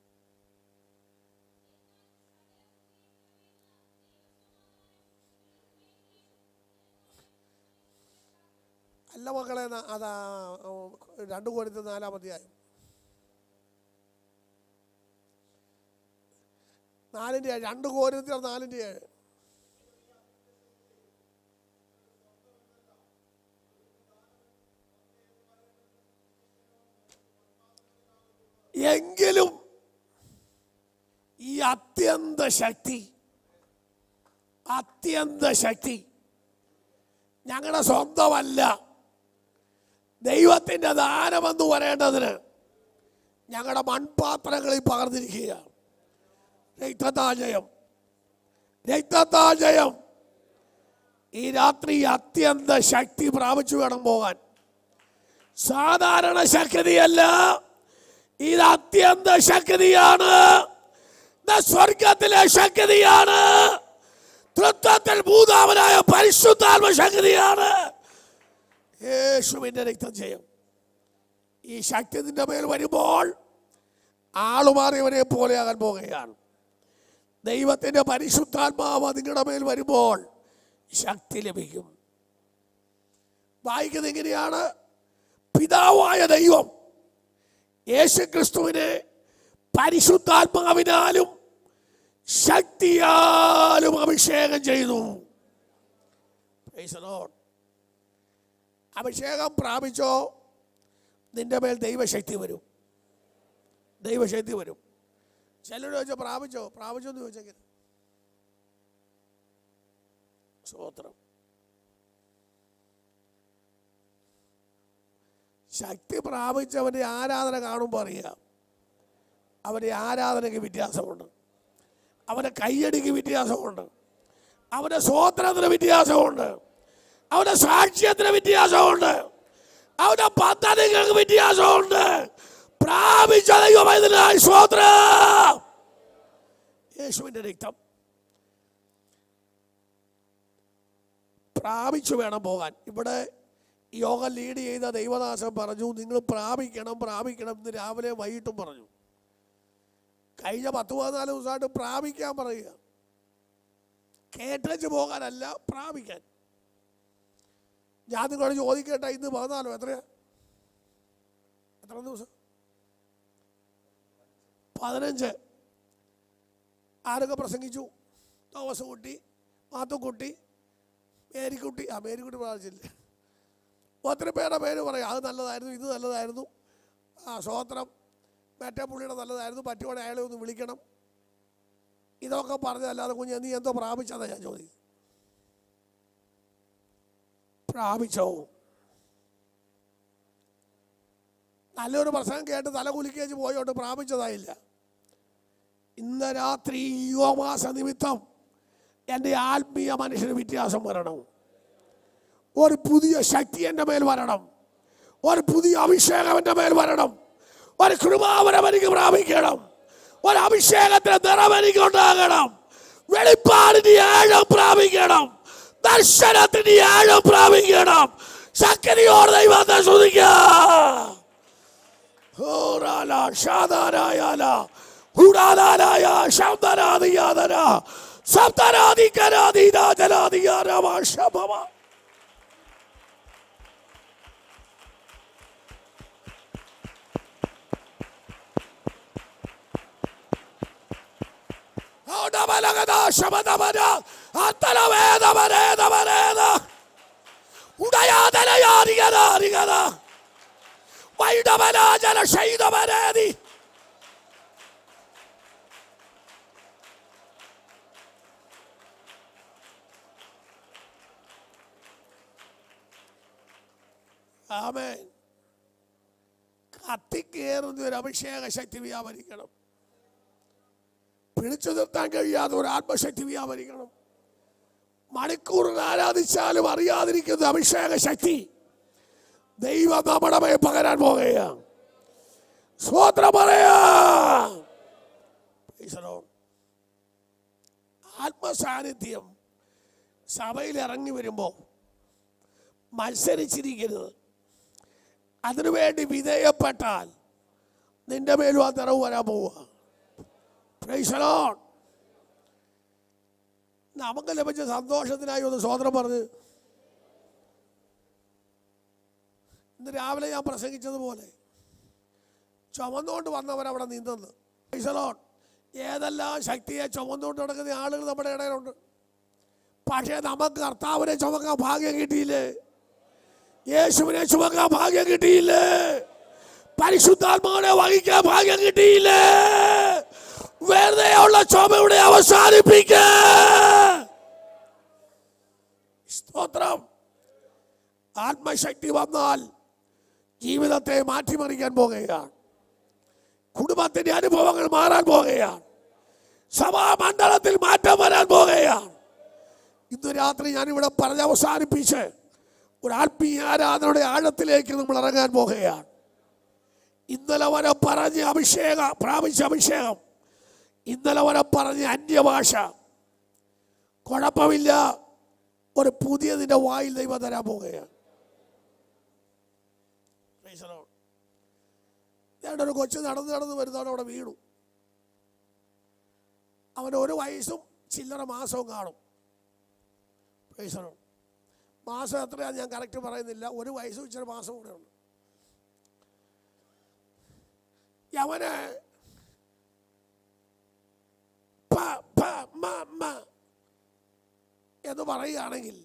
അല്ല മക്കളെ ന- അതാ ഉം, രണ്ട് കോരത്ത് നാലാം അധ്യായം നാലിൻ്റെ ഏഴ് രണ്ട് കോരത്തിൽ നാലിൻ്റെ ഏഴ് എങ്കിലും ഈ അത്യന്ത ശക്തി അത്യന്ത ശക്തി ഞങ്ങളുടെ സ്വന്തമല്ല ദൈവത്തിൻ്റെ ദാനമെന്ന് പറയേണ്ടതിന് ഞങ്ങളുടെ മൺപാത്രങ്ങളിൽ പകർന്നിരിക്കുകയാണ് രക്തത്താൽ ജയം രക്തത്താൽ ജയം ഈ രാത്രി അത്യന്ത ശക്തി പ്രാപിച്ചു വേണം പോകാൻ സാധാരണ ശക്തിയല്ല ഇത് അത്യന്ത ശക്തിയാണ് ഇത് സ്വർഗത്തിലെ ശക്തിയാണ് തൃത്വത്തിൽ ഭൂതാവനായ പരിശുദ്ധാത്മ ശക്തിയാണ് യേശുവിൻ്റെ രക്തം ചെയ്യും ഈ ശക്തി നിന്റെ മേൽ വരുമ്പോൾ ആളുമാറിയവനെ പോലെയാകാൻ പോകുകയാണ് ദൈവത്തിൻ്റെ പരിശുദ്ധാത്മാവ് നിങ്ങളുടെ മേൽ വരുമ്പോൾ ശക്തി ലഭിക്കും വായിക്കുന്നത് എങ്ങനെയാണ് പിതാവായ ദൈവം യേശുക്രിസ്തുവിനെ പരിശുദ്ധാത്മാവിനാലും ശക്തിയാലും അഭിഷേകം ചെയ്തു Praise the Lord. അഭിഷേകം പ്രാപിച്ചോ നിന്റെ മേൽ ദൈവശക്തി വരും ദൈവശക്തി വരും ചിലർ ചോദിച്ചോ പ്രാപിച്ചോ പ്രാപിച്ചോ എന്ന് ചോദിച്ചെങ്കിൽ സ്തോത്രം ശക്തി പ്രാപിച്ചവൻ്റെ ആരാധന കാണുമ്പോൾ അറിയാം അവൻ്റെ ആരാധനയ്ക്ക് വ്യത്യാസമുണ്ട് അവൻ്റെ കയ്യടിക്ക് വ്യത്യാസമുണ്ട് അവൻ്റെ സ്വോത്രത്തിന് വ്യത്യാസമുണ്ട് അവൻ്റെ സാക്ഷ്യത്തിന് വ്യത്യാസമുണ്ട് അവൻ്റെ പദ്ധതികൾക്ക് വ്യത്യാസമുണ്ട് പ്രാപിച്ച ദൈവമതിനായി സ്വോത്രം യേശുവിൻ്റെ രക്തം പ്രാപിച്ചു വേണം പോകാൻ ഇവിടെ യോഗ ലീഡ് ചെയ്ത ദൈവദാസൻ പറഞ്ഞു നിങ്ങൾ പ്രാപിക്കണം പ്രാപിക്കണം എന്ന് രാവിലെ വൈകിട്ടും പറഞ്ഞു കഴിഞ്ഞ പത്ത് പതിനാല് ദിവസമായിട്ട് പ്രാപിക്കാൻ പറയുക കേട്ടേച്ച് പോകാനല്ല പ്രാപിക്കാൻ ഞാൻ നിങ്ങളോട് ചോദിക്കട്ടെ ഇന്ന് പതിനാലോ എത്രയാ എത്ര ദിവസം പതിനഞ്ച് ആരൊക്കെ പ്രസംഗിച്ചു തോമസ് കുട്ടി മാത്തുക്കുട്ടി മേരിക്കുട്ടി ആ മേരിക്കുട്ടി പ്രാർത്ഥിച്ചില്ലേ ഒത്തിരി പേരുടെ പേര് പറയും അത് നല്ലതായിരുന്നു ഇത് നല്ലതായിരുന്നു ആ സ്വോത്രം മറ്റേ പുള്ളിയുടെ നല്ലതായിരുന്നു പറ്റുവാടെ അയാളെ ഒന്ന് വിളിക്കണം ഇതൊക്കെ പറഞ്ഞതല്ലാതെ കുഞ്ഞ് നീ എന്തോ പ്രാപിച്ചതാ ഞാൻ ചോദിക്കും പ്രാപിച്ചോ നല്ലൊരു പ്രസംഗം കേട്ട് തല കുലുക്കേച്ച് പോയോട്ട് പ്രാപിച്ചതായില്ല ഇന്ന് രാത്രി യുവമാസ നിമിത്തം എൻ്റെ ആത്മീയ മനുഷ്യന് വ്യത്യാസം വരണം ഒരു പുതിയ ശക്തി എൻ്റെ മേൽ വരണം ഒരു പുതിയ അഭിഷേകം എൻ്റെ മേൽ വരണം ഒരു കൃപാവരം എനിക്ക് പ്രാപിക്കണം ഒരു അഭിഷേകത്തിന് നിറം എനിക്ക് ഉണ്ടാകണം വെളിപ്പാടിന് ആഴം പ്രാപിക്കണം ദർശനത്തിന് ആഴം പ്രാപിക്കണം ശക്തിയോട് ദൈവത്തെ ശ്രദ്ധിക്കാം Orala, Shadarayala, Huradaraya, Shamdaradiyadara, Saptaradikaradida, Jaladiyarama, Shabama. Odabalagada, Shabadabada, Atalaveda, Vareda, Vareda, Udayadala, Yarigada, Rigada. വൈഡവനാജല ശൈതവനേതി ആമേൻ കത്തിക്കേറുന്ന ഒരു അഭിഷേക ശക്തി വ്യാപരിക്കണം പിടിച്ചു നിർത്താൻ കഴിയാത്ത ഒരു ആത്മശക്തി വ്യാപരിക്കണം മണിക്കൂറിൽ ആരാധിച്ചാലും അറിയാതിരിക്കുന്ന അഭിഷേക ശക്തി ദൈവം നമ്മുടെ മേൽ പകരാൻ പോകുകയാണ് സ്വോത്രം പറയാ Praise the Lord. ആത്മസാന്നിധ്യം സഭയിൽ ഇറങ്ങി വരുമ്പോൾ മത്സരിച്ചിരിക്കരുത് അതിനുവേണ്ടി വിധേയപ്പെട്ടാൽ നിന്റെ മേലും ആ നിറവ് വരാൻ പോവുക Praise the Lord. നമുക്ക് ലഭിച്ച സന്തോഷത്തിനായി ഒന്ന് സ്വോത്രം പറഞ്ഞ് ഇന്ന് രാവിലെ ഞാൻ പ്രസംഗിച്ചതുപോലെ ചുമന്നുകൊണ്ട് വന്നവർ അവിടെ നിന്നെന്ന് ഈശ്വലോൺ ഏതെല്ലാം ശക്തിയെ ചുമന്നുകൊണ്ട് നടക്കുന്ന ആളുകൾ നമ്മുടെ ഇടയിലുണ്ട് പക്ഷേ നമുക്ക് കർത്താവിനെ ചുമക്കാൻ ഭാഗ്യം കിട്ടിയില്ലേ യേശുവിനെ ചുമക്കാൻ ഭാഗ്യം കിട്ടിയില്ലേ പരിശുദ്ധാത്മാവിനെ വഹിക്കാൻ ഭാഗ്യം കിട്ടിയില്ലേ വെറുതെയുള്ള ചുമയുടെ അവസാനിപ്പിക്ക സ്തോത്രം ആത്മശക്തി വന്നാൽ ജീവിതത്തെ മാറ്റിമറിക്കാൻ പോകുകയാണ് കുടുംബത്തിന്റെ അനുഭവങ്ങൾ മാറാൻ പോകുകയാണ് സഭാമണ്ഡലത്തിൽ മാറ്റം വരാൻ പോകുകയാണ് ഇന്ന് രാത്രി ഞാനിവിടെ പറഞ്ഞ് അവസാനിപ്പിച്ച് ഒരു ആത്മീയ ആരാധനയുടെ ആഴത്തിലേക്ക് നമ്മൾ ഇറങ്ങാൻ പോകുകയാണ് ഇന്നലെ വരെ പറഞ്ഞ അഭിഷേക പ്രാപിച്ച അഭിഷേകം ഇന്നലെ വരെ പറഞ്ഞ അന്യഭാഷ കുഴപ്പമില്ല ഒരു പുതിയതിൻ്റെ വായിൽ ദൈവം തരാൻ പോകുകയാണ് Praise the Lord. ഞാൻ ഒരു കൊച്ചു നടന്ന് നടന്ന് വരുന്നതാണ് അവിടെ വീണു അവന് ഒരു വയസ്സും ചില്ലറ മാസവും കാണും Praise the Lord. മാസം എത്രയാന്ന് ഞാൻ കറക്റ്റ് പറയുന്നില്ല ഒരു വയസ്സും ഇച്ചിരി മാസം കൂടെ ഉണ്ട് അവന് പ, പ, മ, മ എന്ന് പറയുകയാണെങ്കിൽ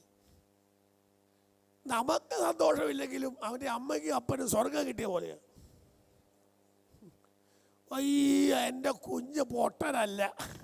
നമുക്ക് സന്തോഷമില്ലെങ്കിലും അവൻ്റെ അമ്മയ്ക്കും അപ്പനും സ്വർഗം കിട്ടിയ പോലെയാണ് അയ്യ എൻ്റെ കുഞ്ഞ് പൊട്ടനല്ല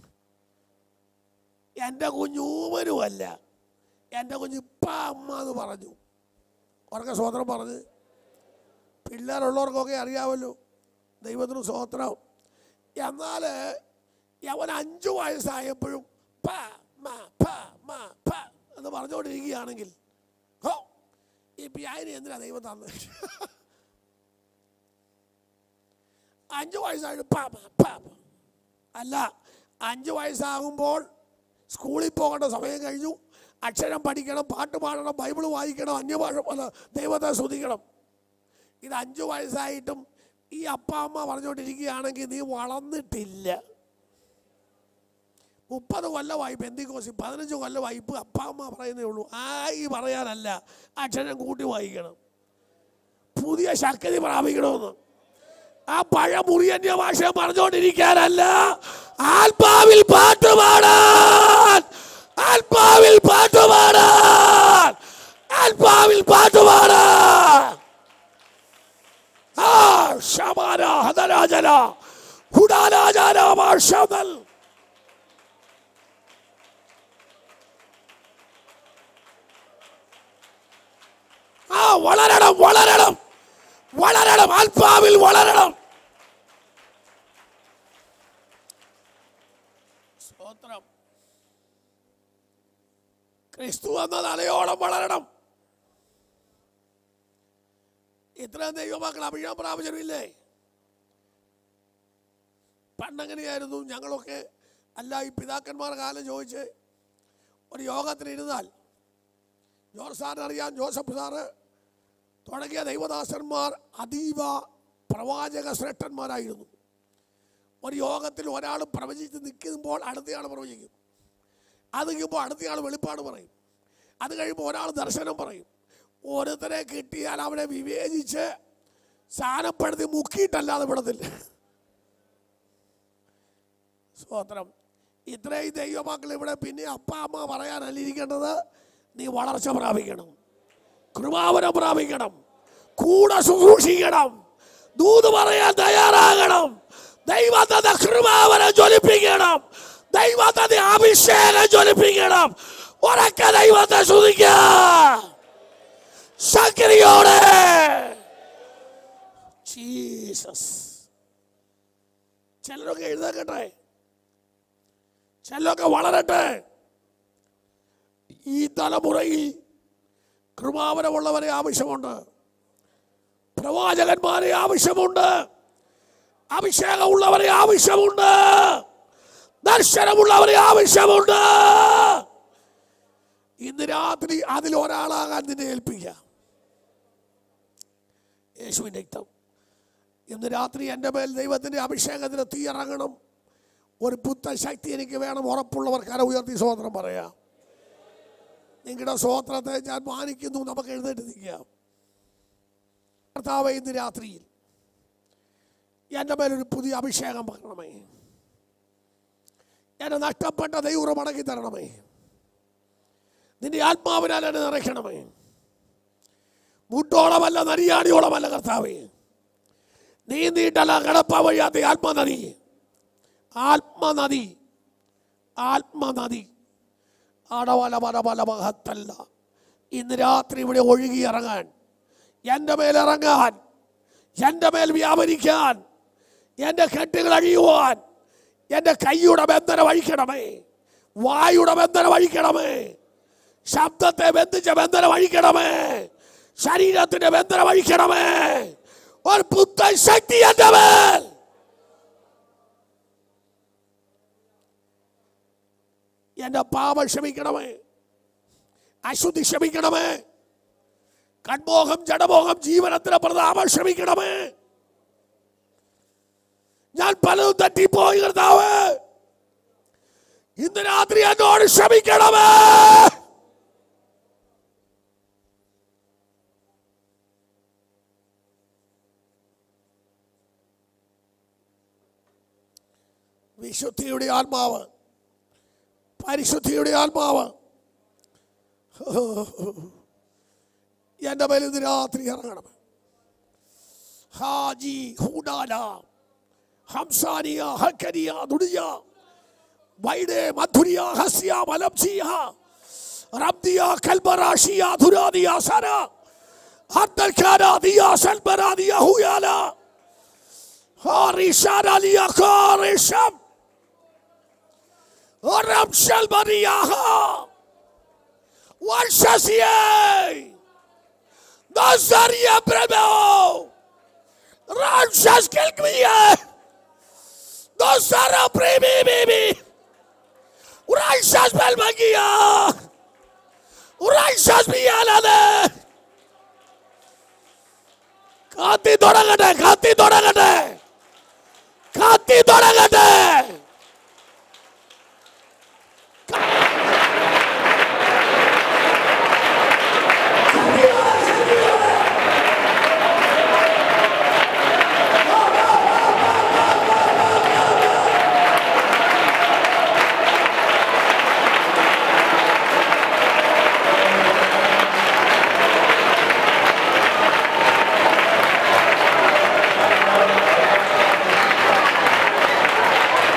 എൻ്റെ കുഞ്ഞ് ഊമനുമല്ല എൻ്റെ കുഞ്ഞ് ഇപ്പ അമ്മ എന്ന് പറഞ്ഞു ഉറക്കെ സ്വതന്ത്രം പറഞ്ഞ് പിള്ളേരുള്ളവർക്കൊക്കെ അറിയാമല്ലോ ദൈവത്തിന് സ്വോത്രം എന്നാൽ അവൻ അഞ്ചു വയസ്സായപ്പോഴും പ മ പ മ പ എന്ന് പറഞ്ഞുകൊണ്ടിരിക്കുകയാണെങ്കിൽ ഹോ ഈ പിയായിന് എന്തിനാ ദൈവം തന്നത് അഞ്ചു വയസ്സായിട്ട് പ പ പ പ. അല്ല അഞ്ചു വയസ്സാകുമ്പോൾ സ്കൂളിൽ പോകേണ്ട സമയം കഴിഞ്ഞു അക്ഷരം പഠിക്കണം പാട്ട് പാടണം ബൈബിൾ വായിക്കണം അന്യഭാഷ അല്ല, ദൈവത്തെ സ്തുതിക്കണം ഇത് അഞ്ചു വയസ്സായിട്ടും ഈ അപ്പ അമ്മ പറഞ്ഞുകൊണ്ടിരിക്കുകയാണെങ്കിൽ നീ വളർന്നിട്ടില്ല മുപ്പത് കൊല്ലമായി ബന്ധിക്കോസി പതിനഞ്ച് കൊല്ലമായി ഇപ്പം അപ്പ അമ്മ പറയുന്നേ ഉള്ളൂ ആയി പറയാനല്ല അക്ഷരം കൂട്ടി വായിക്കണം പുതിയ ശക്തി പ്രാപിക്കണമെന്ന് ആ പഴയ മുറിയന്യ ഭാഷ പറഞ്ഞുകൊണ്ടിരിക്കാനല്ല ആത്മാവിൽ പാട്ട് പാടാൻ ആത്മാവിൽ പാട്ട് പാടാൻ ആത്മാവിൽ പാട്ട് പാടാൻ ആ ശമാന ഹതരാജന ഹുഡാരാജന ഭാഷമൽ ആ വളരണം വളരണം വളരണം ആത്മാവിൽ വളരണം സ്തോത്രം ക്രിസ്തു എന്ന തലയോളം വളരണം ഇത്രയും ദൈവമക്കൾ അഭിഷേകം പ്രാപിച്ചിട്ടില്ലേ പണ്ടെങ്ങനെയായിരുന്നു ഞങ്ങളൊക്കെ അല്ല ഈ പിതാക്കന്മാർ കാലം ചോദിച്ച് ഒരു യോഗത്തിന് ഇരുന്നാൽ ജോർജ് സാറിന് അറിയാം ജോസഫ് സാറ് തുടങ്ങിയ ദൈവദാസന്മാർ അതീവ പ്രവാചക ശ്രേഷ്ഠന്മാരായിരുന്നു ഒരു യോഗത്തിൽ ഒരാൾ പ്രവചിച്ച് നിൽക്കുമ്പോൾ അടുത്തയാൾ പ്രവചിക്കും അത് കഴിയുമ്പോൾ അടുത്തയാൾ വെളിപ്പാട് പറയും അത് കഴിയുമ്പോൾ ഒരാൾ ദർശനം പറയും ഓരോരുത്തരെ കിട്ടിയാൽ അവനെ വിവേചിച്ച് സ്ഥാനപ്പെടുത്തി മുക്കിയിട്ടല്ലാതെ വിടത്തില്ല സ്തോത്രം ഇത്രയും ദൈവമക്കൾ ഇവിടെ പിന്നെ അപ്പ അമ്മ പറയാനല്ല ഇരിക്കേണ്ടത് നീ വളർച്ച പ്രാപിക്കണം കൃപാവനം പ്രാപിക്കണം കൂടെ ശുശ്രൂഷിക്കണം ദൂത് പറയാൻ തയ്യാറാകണം ദൈവത്തെ കൃപാവനം ജ്വലിപ്പിക്കണം ദൈവത്തെ അഭിഷേകം ജ്വലിപ്പിക്കണം ഉറക്കെ ദൈവത്തെ ശ്രുതിക്ക ശക്തിയോടെ ജീസസ് ചിലരൊക്കെ എഴുതേക്കട്ടെ ചിലരൊക്കെ വളരട്ടെ ഈ തലമുറയിൽ കൃപാവനമുള്ളവരെ ആവശ്യമുണ്ട് പ്രവാചകന്മാരെ ആവശ്യമുണ്ട് അഭിഷേകമുള്ളവരെ ആവശ്യമുണ്ട് ദർശനമുള്ളവരെ ആവശ്യമുണ്ട് ഇന്ന് രാത്രി അതിൽ ഒരാളാകാൻ നിന്നെ ഏൽപ്പിക്കാം യേശുവിൻ്റെ രക്തം ഇന്ന് രാത്രി എൻ്റെ മേൽ ദൈവത്തിൻ്റെ അഭിഷേകത്തിന് തീയിറങ്ങണം ഒരു പുത്തൻ ശക്തി എനിക്ക് വേണം ഉറപ്പുള്ളവർ കര ഉയർത്തി സ്വോത്രം പറയാം നിങ്ങളുടെ സ്വോത്രത്തെ ഞാൻ മാനിക്കുന്നു നമുക്ക് എഴുന്നേറ്റ് നിൽക്കാം കർത്താവ് ഇന്ന് രാത്രിയിൽ എൻ്റെ മേലൊരു പുതിയ അഭിഷേകം പകരണമേ എന്നെ നഷ്ടപ്പെട്ട ദൈവം മടക്കി തരണമേ നിന്റെ ആത്മാവിനാൽ എന്നെ നിറയ്ക്കണമേ മുട്ടോളമല്ല നരിയാണിയോളമല്ല കർത്താവേ നീന്തിയിട്ടല്ല കിടപ്പ വഴിയാത്ത ആത്മനദി ആത്മനദി ആത്മനദി അടവല പല മഹത്തല്ല ഇന്ന് രാത്രി ഇവിടെ ഒഴുകി ഇറങ്ങാൻ എൻ്റെ മേൽ ഇറങ്ങാൻ എൻ്റെ മേൽ വ്യാപരിക്കാൻ എൻ്റെ കെട്ടുകൾ അഴിയുവാൻ എൻ്റെ കൈയുടെ ബന്ധന വഴിക്കണമേ വായുടെ ബന്ധന വഴിക്കണമേ ശബ്ദത്തെ ബന്ധിച്ച ബന്ധനം അഴിക്കണമേ ശരീരത്തിന്റെ ബന്ധനം അഴിക്കണമേ ഒരു പുത്തൻ ശക്തി എന്റെ മേൽ എന്റെ പാപം ക്ഷമിക്കണമേ അശുദ്ധി ക്ഷമിക്കണമേ കൺമോഹം ജഡമോഹം ജീവനത്തിന് പ്രതാപം ക്ഷമിക്കണമേ ഞാൻ പലതും തട്ടിപ്പോയി കർത്താവ് ഇന്ന് രാത്രി എന്നോട് ക്ഷമിക്കണമേ വിശുദ്ധിയുടെ ആത്മാവ് പരിശുദ്ധിയുടെ ആത്മാവ് എന്റെ മേൽ ഇന്ന് രാത്രി ഇറങ്ങണം ഹാജി ഹൂഡാല ഹംസാനിയ ഹക്കരിയ ദുടിയ വൈഡേ മധുരിയ ഹസ്യ മലംസിയ റബ്ദിയ കൽബറാഷിയ ധുരാദിയ സന ഹദ്ദൽഖാനാദിയ സൽബറാദിയ ഹുയാല ഹാറിഷാനാലിയ ഖാറിഷം റബ്ഷൽ ബറിയാഹ والشاسية نصر يا بريمو رانشاس كالكمية نصر يا بريمي بيبي ورانشاس بالمجية ورانشاس بيالاده കാത്തി തുടങ്ങട്ടെ കാത്തി തുടങ്ങട്ടെ കാത്തി തുടങ്ങട്ടെ ഹാലലൂയ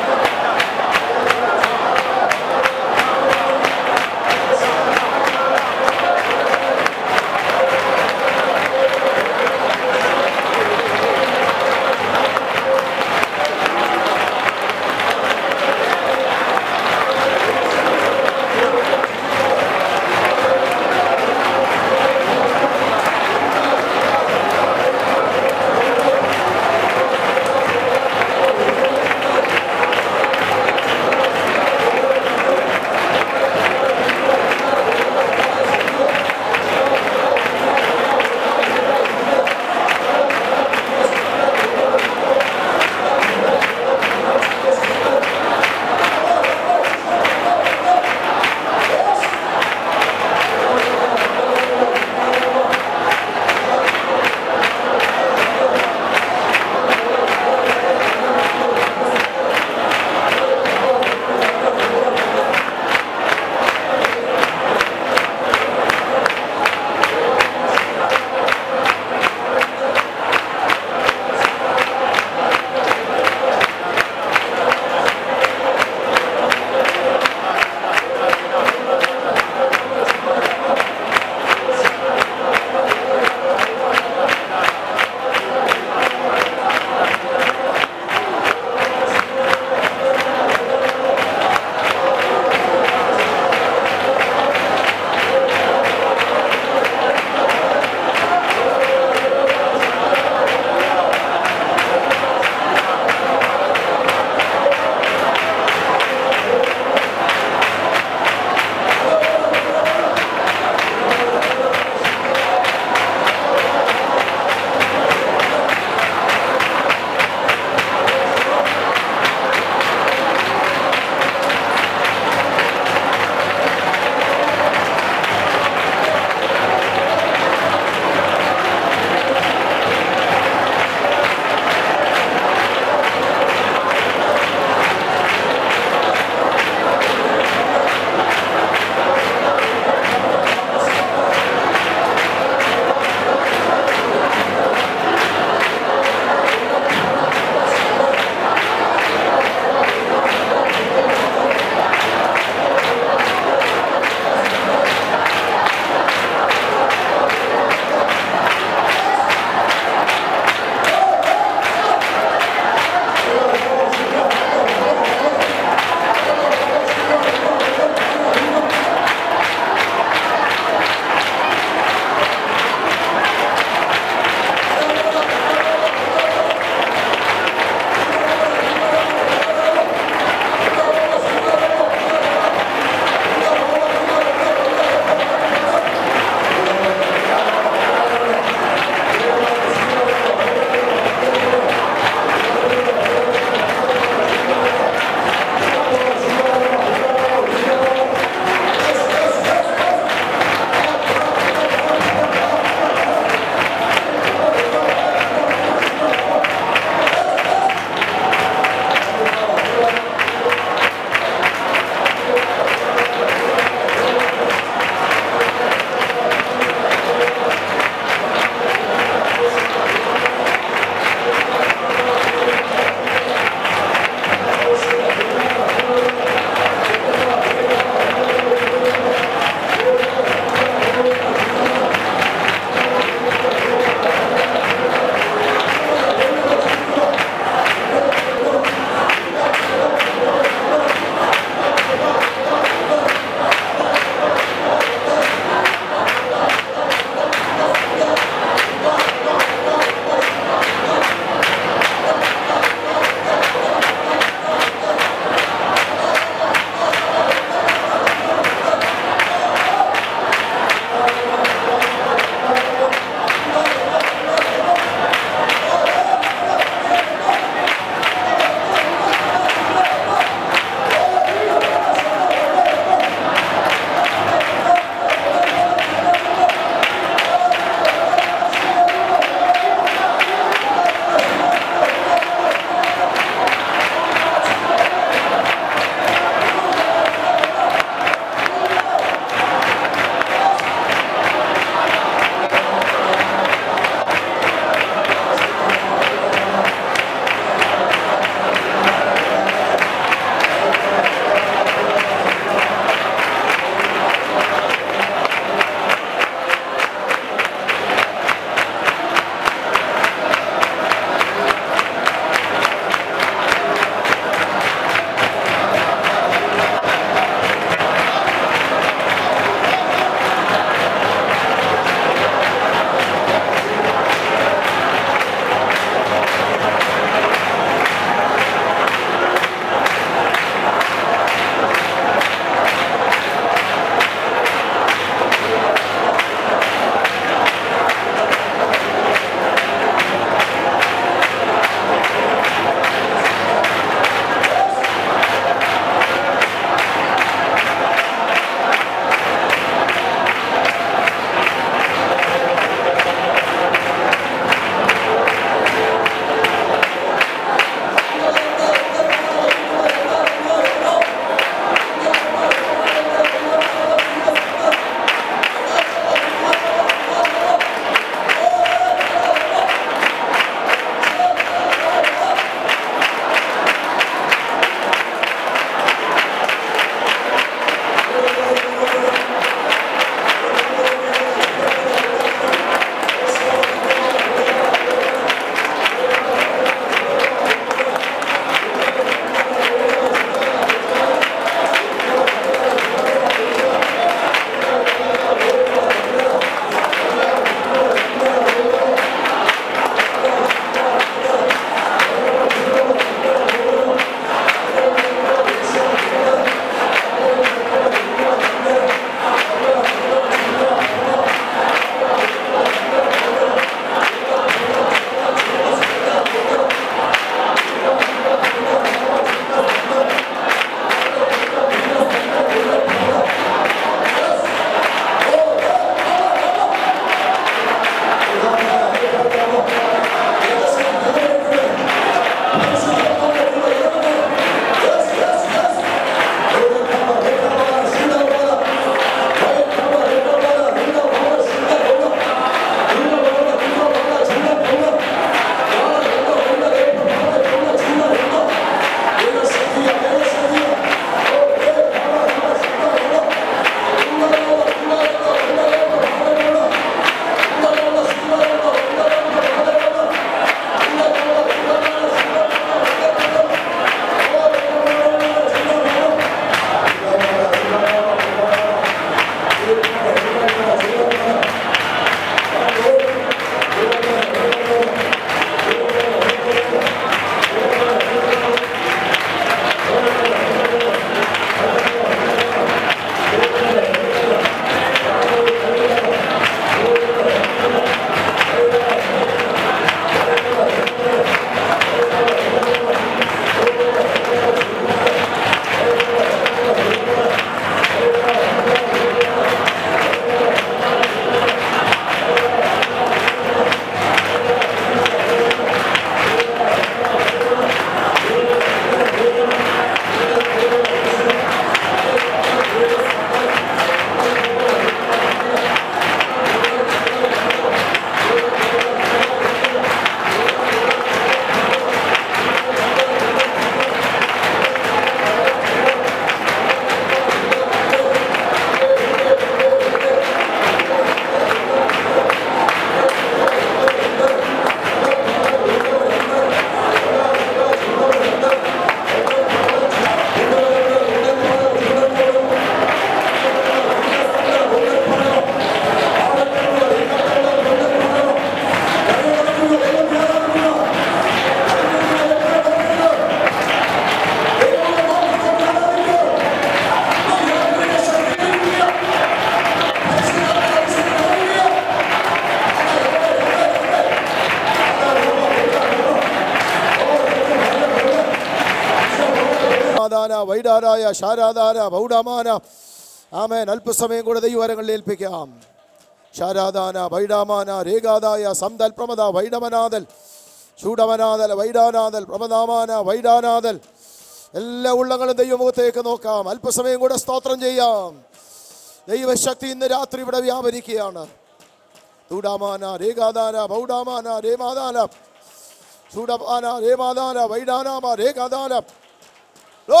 രേഖാദാന വൈഡാനായ ശാരാദാന ബൗഡാമാന ആമേൻ അല്പസമയം കൂടെ ദൈവരങ്ങളിൽ ഏൽപ്പിക്കാം ശാരാദാന വൈഡാമാന രേഖാദായ സംതൽ പ്രമദ വൈഡമനാദൽ ചൂടമനാദൽ വൈഡാനാദൽ പ്രമദാമാന വൈഡാനാദൽ എല്ലാ ഉള്ളങ്ങളും ദൈവമുഖത്തേക്ക് നോക്കാം അല്പസമയം കൂടെ സ്തോത്രം ചെയ്യാം ദൈവശക്തി ഇന്ന് രാത്രി ഇവിടെ വ്യാപരിക്കുകയാണ് തൂടാമാന രേഖാദാന ബൗഡാമാന രേമാദാന ചൂടമാന രേമാദാന വൈഡാനാമ രേഖാദാന ഓ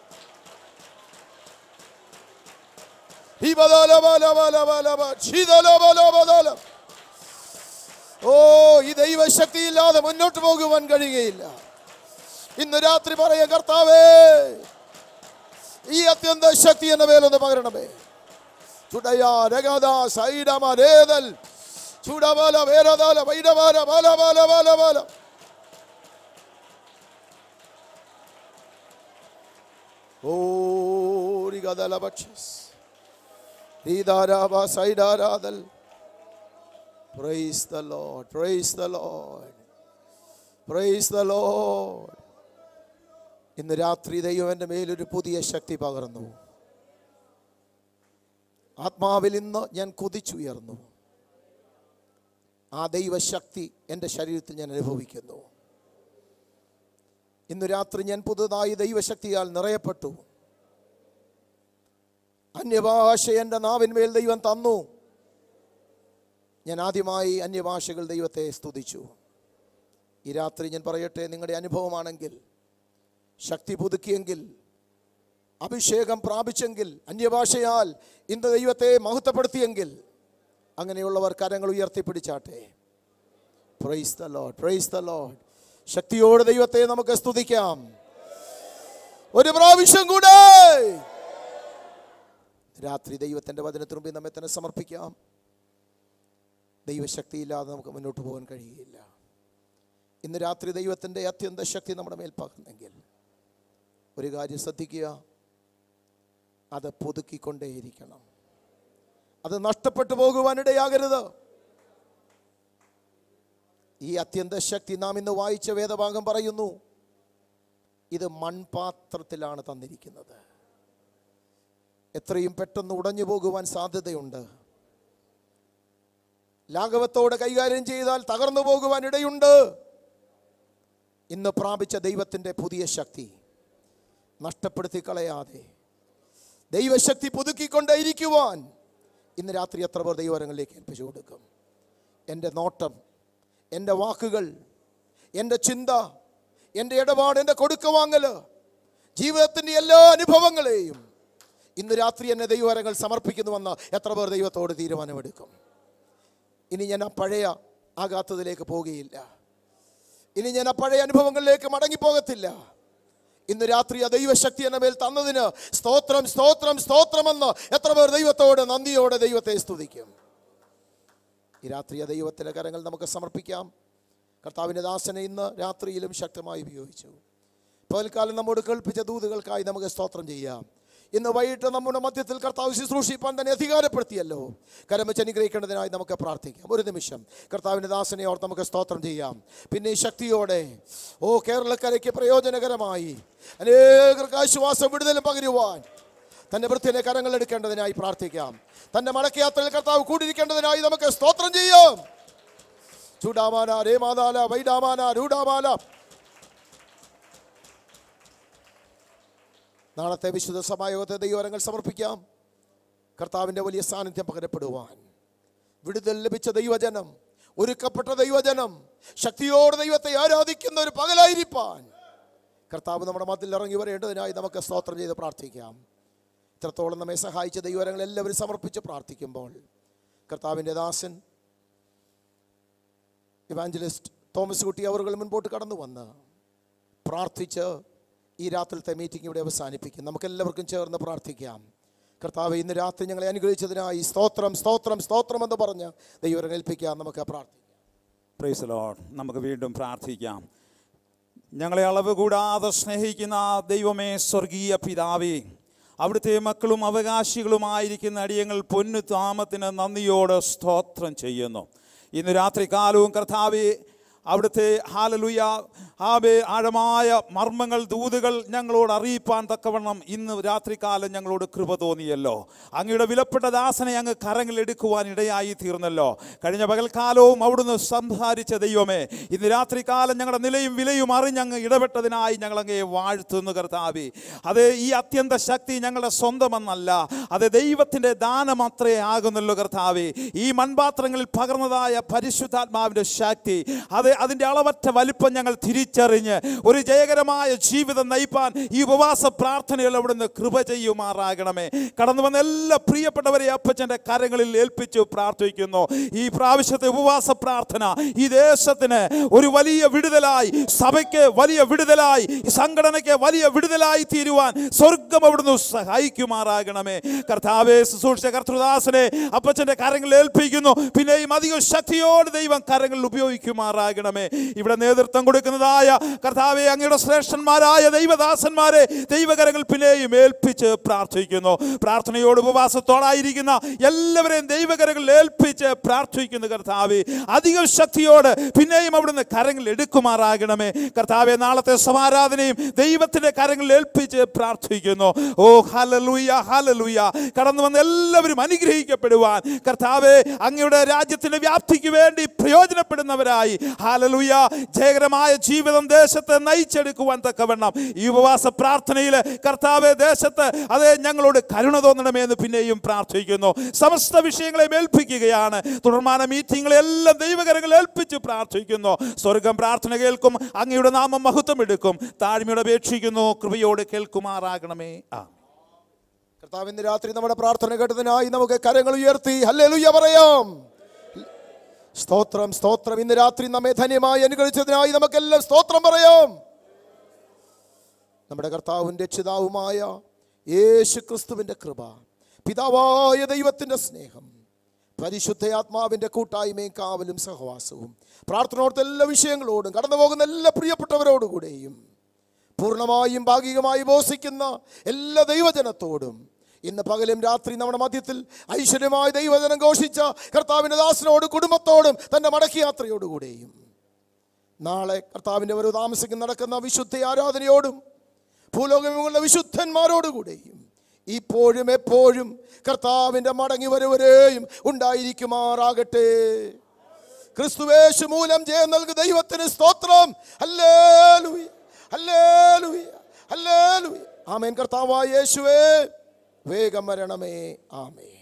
ഓ ഈ ദൈവശക്തി ഇല്ലാതെ മുന്നോട്ട് പോകുവാൻ കഴിയുകയില്ല ഇന്ന് രാത്രി പറയ കർത്താവേ ഈ അത്യന്ത ശക്തി എന്ന മേലൊന്ന് പകരണമേ ചുടയാ രഗാദ സൈഡമ രേതൽ ചൂടബാല വേരദാല വൈഡബാല ബാല ബാല ബാല ബാല ഓ റിഗദല ബക്ഷസ് രീദാരാബ സൈഡാരാദൽ praise the Lord praise the Lord praise the Lord ഇന്ന് രാത്രി ദൈവം എൻ്റെ മേലൊരു പുതിയ ശക്തി പകർന്നു ആത്മാവിൽ ഇന്ന് ഞാൻ കുതിച്ചുയർന്നു ആ ദൈവശക്തി എൻ്റെ ശരീരത്തിൽ ഞാൻ അനുഭവിക്കുന്നു ഇന്ന് രാത്രി ഞാൻ പുതുതായി ദൈവശക്തിയാൽ നിറയപ്പെട്ടു അന്യഭാഷ എൻ്റെ നാവിന്മേൽ ദൈവം തന്നു ഞാൻ ആദ്യമായി അന്യഭാഷകൾ ദൈവത്തെ സ്തുതിച്ചു ഈ രാത്രി ഞാൻ പറയട്ടെ നിങ്ങളുടെ അനുഭവമാണെങ്കിൽ ശക്തി പുതുക്കിയെങ്കിൽ അഭിഷേകം പ്രാപിച്ചെങ്കിൽ അന്യഭാഷയാൽ ഇന്ന് ദൈവത്തെ മഹത്വപ്പെടുത്തിയെങ്കിൽ അങ്ങനെയുള്ളവർ കരങ്ങൾ ഉയർത്തിപ്പിടിച്ചാട്ടെ praise the Lord praise the Lord ശക്തിയോടെ ദൈവത്തെ നമുക്ക് സ്തുതിക്കാം ഒരു പ്രാവശ്യം കൂടെ രാത്രി ദൈവത്തിൻ്റെ വചനത്തിന് മുമ്പിൽ നമ്മെ തന്നെ സമർപ്പിക്കാം ദൈവശക്തിയില്ലാതെ നമുക്ക് മുന്നോട്ട് പോകാൻ കഴിയുകയില്ല ഇന്ന് രാത്രി ദൈവത്തിൻ്റെ അത്യന്ത ശക്തി നമ്മുടെ മേൽ പകർന്നെങ്കിൽ ഒരു കാര്യം ശ്രദ്ധിക്കുക അത് പുതുക്കിക്കൊണ്ടേയിരിക്കണം അത് നഷ്ടപ്പെട്ടു പോകുവാനിടയാകരുത് ഈ അത്യന്ത ശക്തി നാം ഇന്ന് വായിച്ച വേദഭാഗം പറയുന്നു ഇത് മൺപാത്രത്തിലാണ് തന്നിരിക്കുന്നത് എത്രയും പെട്ടെന്ന് ഉടഞ്ഞു പോകുവാൻ സാധ്യതയുണ്ട് ലാഘവത്തോടെ കൈകാര്യം ചെയ്താൽ തകർന്നു പോകുവാൻ ഇടയുണ്ട് ഇന്ന് പ്രാപിച്ച ദൈവത്തിൻ്റെ പുതിയ ശക്തി നഷ്ടപ്പെടുത്തി കളയാതെ ദൈവശക്തി പുതുക്കിക്കൊണ്ടേയിരിക്കുവാൻ ഇന്ന് രാത്രി എത്ര പേർ ദൈവരങ്ങളിലേക്ക് ഏൽപ്പിച്ചു കൊടുക്കും എൻ്റെ നോട്ടം എൻ്റെ വാക്കുകൾ എൻ്റെ ചിന്ത എൻ്റെ ഇടപാട് എൻ്റെ കൊടുക്കവാങ്ങൽ ജീവിതത്തിൻ്റെ എല്ലാ അനുഭവങ്ങളെയും ഇന്ന് രാത്രി എന്നെ ദൈവരങ്ങൾ സമർപ്പിക്കുന്നുവെന്ന് എത്ര പേർ ദൈവത്തോട് തീരുമാനമെടുക്കും ഇനി ഞാൻ ആ പഴയ ആഘാത്തത്തിലേക്ക് പോകുകയില്ല ഇനി ഞാൻ ആ പഴയ അനുഭവങ്ങളിലേക്ക് മടങ്ങിപ്പോകത്തില്ല ഇന്ന് രാത്രി ആ ദൈവശക്തി എന്ന മേൽ തന്നതിന് സ്തോത്രം സ്തോത്രം സ്തോത്രമെന്ന് എത്ര പേർ ദൈവത്തോട് നന്ദിയോടെ ദൈവത്തെ സ്തുതിക്കും ഈ രാത്രി ആ ദൈവത്തിൻ്റെ കരങ്ങൾ നമുക്ക് സമർപ്പിക്കാം കർത്താവിൻ്റെ ദാസനെ ഇന്ന് രാത്രിയിലും ശക്തമായി ഉപയോഗിച്ചു പകൽക്കാലം നമ്മോട് കേൾപ്പിച്ച ദൂതുകൾക്കായി നമുക്ക് സ്തോത്രം ചെയ്യാം ഇന്ന് വൈകിട്ട് നമ്മുടെ മധ്യത്തിൽ കർത്താവ് ശുശ്രൂഷിപ്പാൻ തന്നെ അധികാരപ്പെടുത്തിയല്ലോ കരമച്ച് അനുഗ്രഹിക്കേണ്ടതിനായി നമുക്ക് പ്രാർത്ഥിക്കാം ഒരു നിമിഷം കർത്താവിൻ്റെ ദാസനെ ഓർത്ത് നമുക്ക് സ്തോത്രം ചെയ്യാം പിന്നെ ഈ ശക്തിയോടെ ഓ കേരളക്കരയ്ക്ക് പ്രയോജനകരമായി അനേകർക്ക് ആശ്വാസം വിടുതലും പകരുവാൻ തൻ്റെ വൃത്തിനെ കരങ്ങൾ എടുക്കേണ്ടതിനായി പ്രാർത്ഥിക്കാം തൻ്റെ മടക്കയാത്രയിൽ കർത്താവ് കൂടിയിരിക്കേണ്ടതിനായി നമുക്ക് സ്തോത്രം ചെയ്യാം ചൂടാമാന രേമാതാല വൈഡാമാന രൂഢാമാല നാളത്തെ വിശുദ്ധ സമായോഗത്തെ ദൈവരങ്ങൾ സമർപ്പിക്കാം കർത്താവിൻ്റെ വലിയ സാന്നിധ്യം പകരപ്പെടുവാൻ വിടുതൽ ലഭിച്ച ദൈവജനം ഒരുക്കപ്പെട്ട ദൈവജനം ശക്തിയോടെ ദൈവത്തെ ആരാധിക്കുന്ന ഒരു പകലായിരിക്കാൻ കർത്താവ് നമ്മുടെ മതിൽ ഇറങ്ങി വരേണ്ടതിനായി നമുക്ക് സ്തോത്രം ചെയ്ത് പ്രാർത്ഥിക്കാം ഇത്രത്തോളം നമ്മെ സഹായിച്ച ദൈവരങ്ങൾ എല്ലാവരും സമർപ്പിച്ച് പ്രാർത്ഥിക്കുമ്പോൾ കർത്താവിൻ്റെ ദാസൻ ഇവാഞ്ചലിസ്റ്റ് തോമസ് കുട്ടി അവർ മുൻപോട്ട് കടന്നു വന്ന് പ്രാർത്ഥിച്ച് ഈ രാത്രിത്തെ മീറ്റിംഗ് ഇവിടെ അവസാനിപ്പിക്കും നമുക്കെല്ലാവർക്കും ചേർന്ന് പ്രാർത്ഥിക്കാം കർത്താവ് ഇന്ന് രാത്രി ഞങ്ങളെ അനുഗ്രഹിച്ചതിനായി സ്തോത്രം സ്തോത്രം സ്തോത്രം എന്ന് പറഞ്ഞ് ദൈവം ഏൽപ്പിക്കാം നമുക്ക് പ്രാർത്ഥിക്കാം പ്രൈസ് ലോഡ് നമുക്ക് വീണ്ടും പ്രാർത്ഥിക്കാം ഞങ്ങളെ അളവ് കൂടാതെ സ്നേഹിക്കുന്ന ദൈവമേ സ്വർഗീയ പിതാവേ അവിടുത്തെ മക്കളും അവകാശികളുമായിരിക്കുന്ന അടിയങ്ങൾ പൊന്നു താമത്തിന് നന്ദിയോട് സ്തോത്രം ചെയ്യുന്നു ഇന്ന് രാത്രി കാലവും കർത്താവെ അവിടുത്തെ ഹാലലുയ ആബേ ആഴമായ മർമ്മങ്ങൾ ദൂതുകൾ ഞങ്ങളോട് അറിയിപ്പാൻ തക്കവണ്ണം ഇന്ന് രാത്രികാലം ഞങ്ങളോട് കൃപ തോന്നിയല്ലോ അങ്ങയുടെ വിലപ്പെട്ട ദാസനെ അങ്ങ് കരങ്ങളിൽ എടുക്കുവാൻ ഇടയായി തീർന്നല്ലോ കഴിഞ്ഞ പകൽക്കാലവും അവിടുന്ന് സംസാരിച്ച ദൈവമേ ഇന്ന് രാത്രികാലം ഞങ്ങളുടെ നിലയും വിലയും അറിഞ്ഞങ്ങ് ഇടപെട്ടതിനായി ഞങ്ങൾ അങ്ങയെ വാഴ്ത്തുന്നു കർത്താവി അത് ഈ അത്യന്ത ശക്തി ഞങ്ങളുടെ സ്വന്തമെന്നല്ല അത് ദൈവത്തിൻ്റെ ദാനമത്രേ ആകുന്നല്ലോ കർത്താവി ഈ മൺപാത്രങ്ങളിൽ പകർന്നതായ പരിശുദ്ധാത്മാവിൻ്റെ ശക്തി അത് അതിൻ്റെ അളവറ്റ വലിപ്പം ഞങ്ങൾ തിരിച്ചറിഞ്ഞ് ഒരു ജയകരമായ ജീവിതം നയിപ്പാൻ ഈ ഉപവാസ പ്രാർത്ഥനകൾ അവിടുന്ന് കൃപ ചെയ്യുമാറാകണമേ കടന്നു വന്ന എല്ലാ പ്രിയപ്പെട്ടവരെ അപ്പച്ചൻ്റെ കരങ്ങളിൽ ഏൽപ്പിച്ചു പ്രാർത്ഥിക്കുന്നു ഈ പ്രാവശ്യത്തെ ഉപവാസ പ്രാർത്ഥന ഈ ദേശത്തിന് ഒരു വലിയ വിടുതലായി സഭയ്ക്ക് വലിയ വിടുതലായി ഈ സംഘടനയ്ക്ക് വലിയ വിടുതലായി തീരുവാൻ സ്വർഗം അവിടുന്ന് സഹായിക്കുമാറാകണമേ കർത്താവെ ശുശ്രൂഷ കർത്തൃദാസനെ അപ്പച്ചൻ്റെ കരങ്ങളിൽ ഏൽപ്പിക്കുന്നു പിന്നെയും അധികം ശക്തിയോട് ദൈവം കരങ്ങളിൽ ഉപയോഗിക്കുമാറാകണമേ ഇവിടെ നേതൃത്വം കൊടുക്കുന്നതായ കർത്താവെ അങ്ങയുടെ ശ്രേഷ്ഠന്മാരായ ദൈവദാസന്മാരെ ദൈവകരങ്ങൾ പിന്നെയും ഏൽപ്പിച്ച് പ്രാർത്ഥിക്കുന്നു പ്രാർത്ഥനയോട് ഉപവാസത്തോടായിരിക്കുന്ന എല്ലാവരെയും ദൈവകരങ്ങളിൽ ഏൽപ്പിച്ച് പ്രാർത്ഥിക്കുന്നു കർത്താവെ അധികം ശക്തിയോട് പിന്നെയും അവിടുന്ന് കരങ്ങൾ എടുക്കുമാറാകണമേ കർത്താവെ നാളത്തെ സമാരാധനയും ദൈവത്തിന്റെ കരങ്ങളിൽ ഏൽപ്പിച്ച് പ്രാർത്ഥിക്കുന്നു ഓ ഹലലൂയ ഹലലൂയ കടന്നു വന്ന എല്ലാവരും അനുഗ്രഹിക്കപ്പെടുവാൻ കർത്താവെ അങ്ങയുടെ രാജ്യത്തിന്റെ വ്യാപ്തിക്ക് വേണ്ടി പ്രയോജനപ്പെടുന്നവരായി ഹാലലൂയ ജയകരമായ ജീവിതം ദേശത്തെ നയിച്ചെടുക്കുവാൻ തക്കവണ്ണം ഈ ഉപവാസ പ്രാർത്ഥനയിൽ കർത്താവെ ദേശത്ത് അതേ ഞങ്ങളോട് കരുണ തോന്നണമേ എന്ന് പിന്നെയും പ്രാർത്ഥിക്കുന്നു സമസ്ത വിഷയങ്ങളെ ഏൽപ്പിക്കുകയാണ് തുടർമാന മീറ്റിങ്ങുകളെല്ലാം ദൈവകരങ്ങൾ ഏൽപ്പിച്ച് പ്രാർത്ഥിക്കുന്നു സ്വർഗം പ്രാർത്ഥന കേൾക്കും അങ്ങയുടെ നാമം മഹത്വം എടുക്കും താഴ്മയോടെ അപേക്ഷിക്കുന്നു കൃപയോട് കേൾക്കുമാറാകണമേ ആ കർത്താവ് ഇന്ന് രാത്രി നമ്മുടെ പ്രാർത്ഥന കേട്ടതിനായി നമുക്ക് കരങ്ങൾ ഉയർത്തി ഹല്ലേലൂയ പറയാം സ്തോത്രം സ്തോത്രം ഇന്ന് രാത്രി നമ്മെ ധന്യമായി അനുഗ്രഹിച്ചതിനായി നമുക്കെല്ലാം സ്തോത്രം പറയാം നമ്മുടെ കർത്താവും രക്ഷിതാവുമായ യേശു ക്രിസ്തുവിൻ്റെ കൃപ പിതാവായ ദൈവത്തിൻ്റെ സ്നേഹം പരിശുദ്ധ ആത്മാവിൻ്റെ കൂട്ടായ്മയും കാവലും സഹവാസവും പ്രാർത്ഥനയോടത്തെ എല്ലാ വിഷയങ്ങളോടും കടന്നു പോകുന്ന എല്ലാ പ്രിയപ്പെട്ടവരോടുകൂടെയും പൂർണ്ണമായും ഭാഗികമായി ബോസിക്കുന്ന എല്ലാ ദൈവജനത്തോടും ഇന്ന് പകലും രാത്രി നമ്മുടെ മധ്യത്തിൽ ഐശ്വര്യമായ ദൈവജനം ഘോഷിച്ച കർത്താവിൻ്റെ ദാസനോട് കുടുംബത്തോടും തൻ്റെ മടക്കയാത്രയോടുകൂടെയും നാളെ കർത്താവിൻ്റെ ഒരു താമസിക്കുന്ന നടക്കുന്ന വിശുദ്ധ ആരാധനയോടും ഭൂലോകമുള്ള വിശുദ്ധന്മാരോടുകൂടെയും ഇപ്പോഴും എപ്പോഴും കർത്താവിൻ്റെ മടങ്ങി വരുവരെയും ഉണ്ടായിരിക്കുമാറാകട്ടെ ക്രിസ്തുവേശു മൂലം ജയം നൽകു ദൈവത്തിന് സ്തോത്രം ഹല്ലേലൂയ ഹല്ലേലൂയ ഹല്ലേലൂയ ആമേൻ കർത്താവായ യേശുവേ വേഗം വരണമേ ആമേൻ